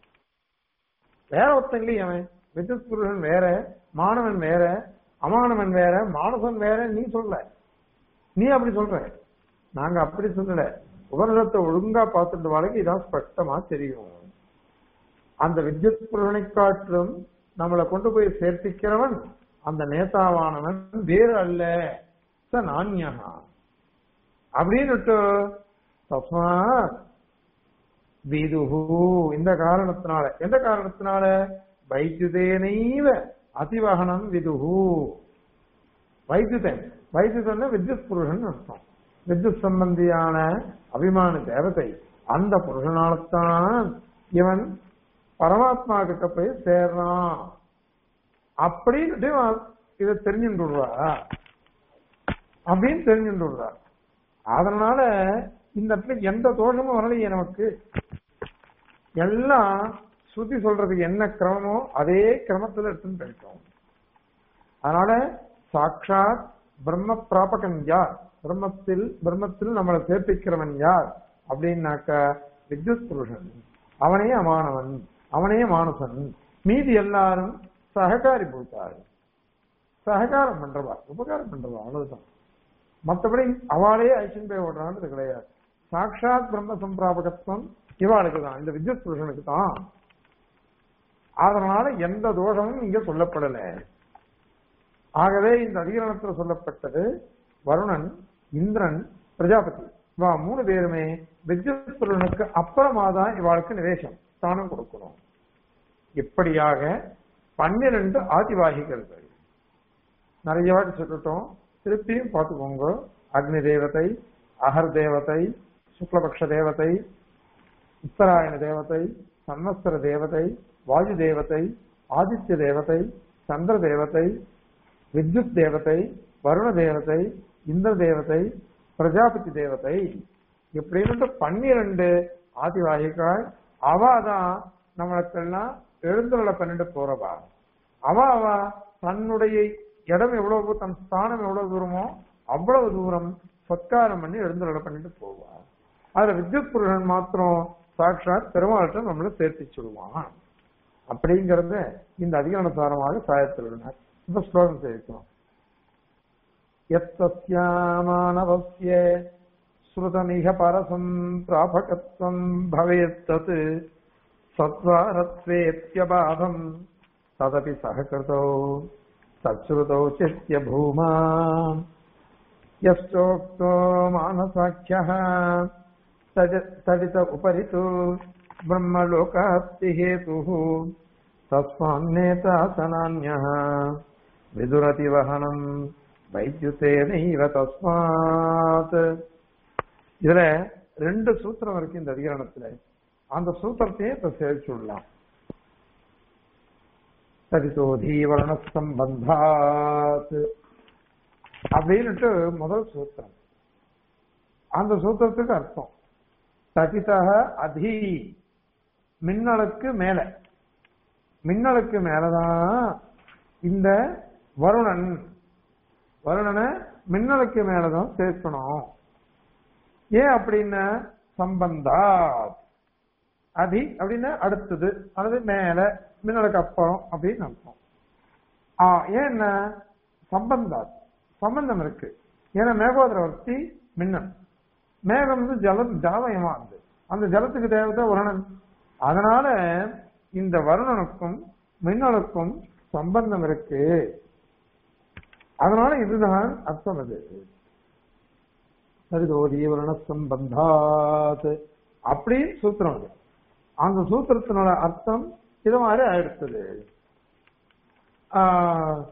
Speaker 1: வேற ஒருத்தன் இல்லையே அவன் வித்யுத் புருஷன் வேற மாணவன் வேற அமானவன் வேற மானசன் வேற நீ சொல்ல நீ அப்படி சொல்ற நாங்க அப்படி சொல்லல உபநிடத்தை ஒழுங்கா பார்த்துட்டு வரைக்கும் இதான் ஸ்பஷ்டமா தெரியும் அந்த வித்யுத் புருஷனை காட்டிலும் நம்மளை கொண்டு போய் சேர்த்திக்கிறவன் அந்த நேதாவானவன் வேறு அல்ல ச நான்யகா அப்படின்னுட்டு தஸ்மா விதுஹு இந்த காரணத்தினால எந்த காரணத்தினால வைத்யுதேனைவ அதிவகனம் விதுஹு வைத்யுதன் வைத்யுதன் வித்யுத் புருஷன் அர்த்தம் வித்யுத் சம்பந்தியான அபிமான தேவதை அந்த புருஷனால்தான் இவன் பரமாத்மா கிட்ட போய் சேர்றான் அப்படின்னு இதை தெரிஞ்சுடுறா அப்படின்னு தெரிஞ்சுடுறா அதனால இந்த இடத்துல எந்த தோஷமும் வரலையே நமக்கு எல்லாம் ஸ்ருதி சொல்றதுக்கு என்ன கிரமமோ அதே கிரமத்துல எடுத்துன்னு போயிட்டோம் அதனால சாட்சாத் பிரம்ம பிராபகன் யார் பிரம்மத்தில் பிரம்மத்தில் நம்மளை சேர்ப்பிக்கிறவன் யார் அப்படின்னாக்க வித்யுத் புருஷன் அவனே அமானவன் அவனே மானசன் மீதி எல்லாரும் சககாரி பூத்தாரு சககாரம் பண்றவா உபகாரம் பண்றவா அவ்வளவுதான் மற்றபடி அவளே ஐஷன் பே ஓடுறான்றது கிடையாது சாட்சாத் பிரம்ம சம்பிராபகத்துவம் இவாளுக்கு தான் இந்த வித்யுத் புருஷனுக்கு தான் அதனால எந்த தோஷமும் இங்க சொல்லப்படல ஆகவே இந்த அதிகரணத்துல சொல்லப்பட்டது வருணன் இந்திரன் பிரஜாபதி இவா மூணு பேருமே வித்யுத் புருஷனுக்கு அப்புறமா தான் இவாளுக்கு நிவேசம் ஸ்தானம் கொடுக்கணும் இப்படியாக பன்னிரண்டு ஆதிவாகிகர்கள் நிறைய வாட்டி சொல்லிட்டோம் திருப்பியும் பார்த்துக்கோங்க அக்னி தேவதை அகர் தேவதை சுக்லபக்ஷ தேவதை உத்தராயண தேவதை சன்வஸ்தர தேவதை வாயு தேவதை ஆதித்ய தேவதை சந்திர தேவதை வித்யுத் தேவதை வருண தேவதை இந்திர தேவதை பிரஜாபதி தேவதை இப்படின்னு பன்னிரண்டு ஆதிவாகிகள் அவாதான் நம்மளுக்கெல்லாம் எழுந்துள்ள பண்ணிட்டு போறவா அவ அவ தன்னுடைய இடம் எவ்வளவு தன் ஸ்தானம் எவ்வளவு தூரமோ அவ்வளவு தூரம் சத்காரம் பண்ணி எழுந்துள்ள பண்ணிட்டு போவா அதுல வித்யுத் புருஷன் மாத்திரம் சாட்சாத் பெருமாள்கிட்ட நம்மள சேர்த்து சொல்லுவான் அப்படிங்கறத இந்த அதிகாரசாரமாக சாயத்தில் இப்ப ஸ்லோகம் சேர்க்கிறோம் எத்தஸ்யாமானவசிய ஸ்ருதமிக பரசம் பிராபகத்வம் பவேத் தத் சத்வாரத்வேத்யபாதம் ததபி சககிருதோ தத்ஸ்ருதோ சிஷ்ய பூமா यश्चोक्तो मानसाख्यः तडित उपरि तु ब्रह्मलोकाप्तिहेतुः தஸ்மான்னேதாசனான்யः விதுரதி வகனம் வைத்யுத்தேனைவ தஸ்மாத் இதுல ரெண்டு சூத்திரம் இருக்கு இந்த அதிகரணத்துல அந்த சூத்திரத்தையே இப்ப சேர்த்து விடலாம் சரிதோதி வர்ண சம்பந்தாத் அப்படின்னுட்டு முதல் சூத்திரம் அந்த சூத்திரத்துக்கு அர்த்தம் தகிதக அதி மின்னலுக்கு மேல மின்னலுக்கு மேலதான் இந்த வருணன் வருணனை மின்னலுக்கு மேலதான் சேர்க்கணும் ஏன் அப்படின்னா சம்பந்தா அதி அப்படின்னா அடுத்தது அல்லது மேல மின்னலுக்கு அப்புறம் அப்படின்னு அர்த்தம் ஆ ஏன்னா சம்பந்தா சம்பந்தம் இருக்கு ஏன்னா மேகோதரவர்த்தி மின்னல் மேகம் வந்து ஜலம் ஜலமயமா இருந்து அந்த ஜலத்துக்கு தேவதை வருணன் அதனால இந்த வருணனுக்கும் மின்னலுக்கும் சம்பந்தம் இருக்கு அதனால இதுதான் அர்த்தம் அது சரிதோதி வருண சம்பந்தாத் அப்படி சூத்திரம் அது அந்த சூத்திரத்தினோட அர்த்தம் இது மாதிரி ஆயிடுத்தது ஆஹ்,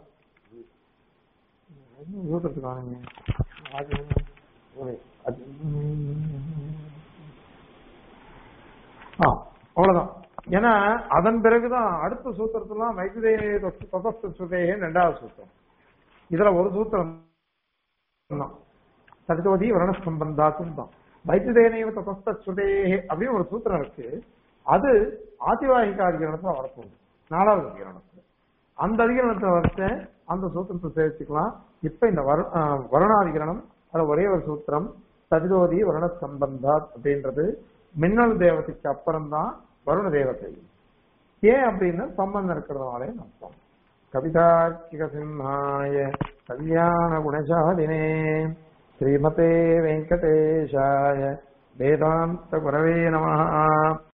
Speaker 1: என்ன சூத்திரத்துக்கு ஆனீங்க அது அது ஆ, அவ்வளவுதான் ஏன்னா அதன் பிறகுதான் அடுத்த சூத்திரத்துலாம் வைத்திதே தபஸ்து சுதேகே ரெண்டாவது சூத்திரம் இதுல ஒரு சூத்திரம் தான் சரிதோதி வரண சம்பந்தாத்தும் தான் வைத்தியதேனைவ தபஸ்த சுதேகே அப்படின்னு ஒரு சூத்திரம் இருக்கு அது ஆதிவாகிக அதிகரணத்துல வரப்போகுது நாலாவது அதிகரணத்துல அந்த அதிகரணத்தை வரைச்ச அந்த சூத்திரத்தை சேர்த்துக்கலாம் இப்ப இந்த வரு ஆஹ் வருணாதிகரணம் அது ஒரே ஒரு சூத்திரம் சதிதோதி வருண சம்பந்தாத் அப்படின்றது மின்னல் தேவதைக்கு அப்புறம் தான் வருண தேவதை ஏன் அப்படின்னா சம்பந்தம் இருக்கிறதுனாலே அர்த்தம் கவிதார்க்கிக சிம்ஹாய கல்யாண குணசாலினே ஸ்ரீமதே வெங்கடேஷாய வேதாந்த குரவே நமஹ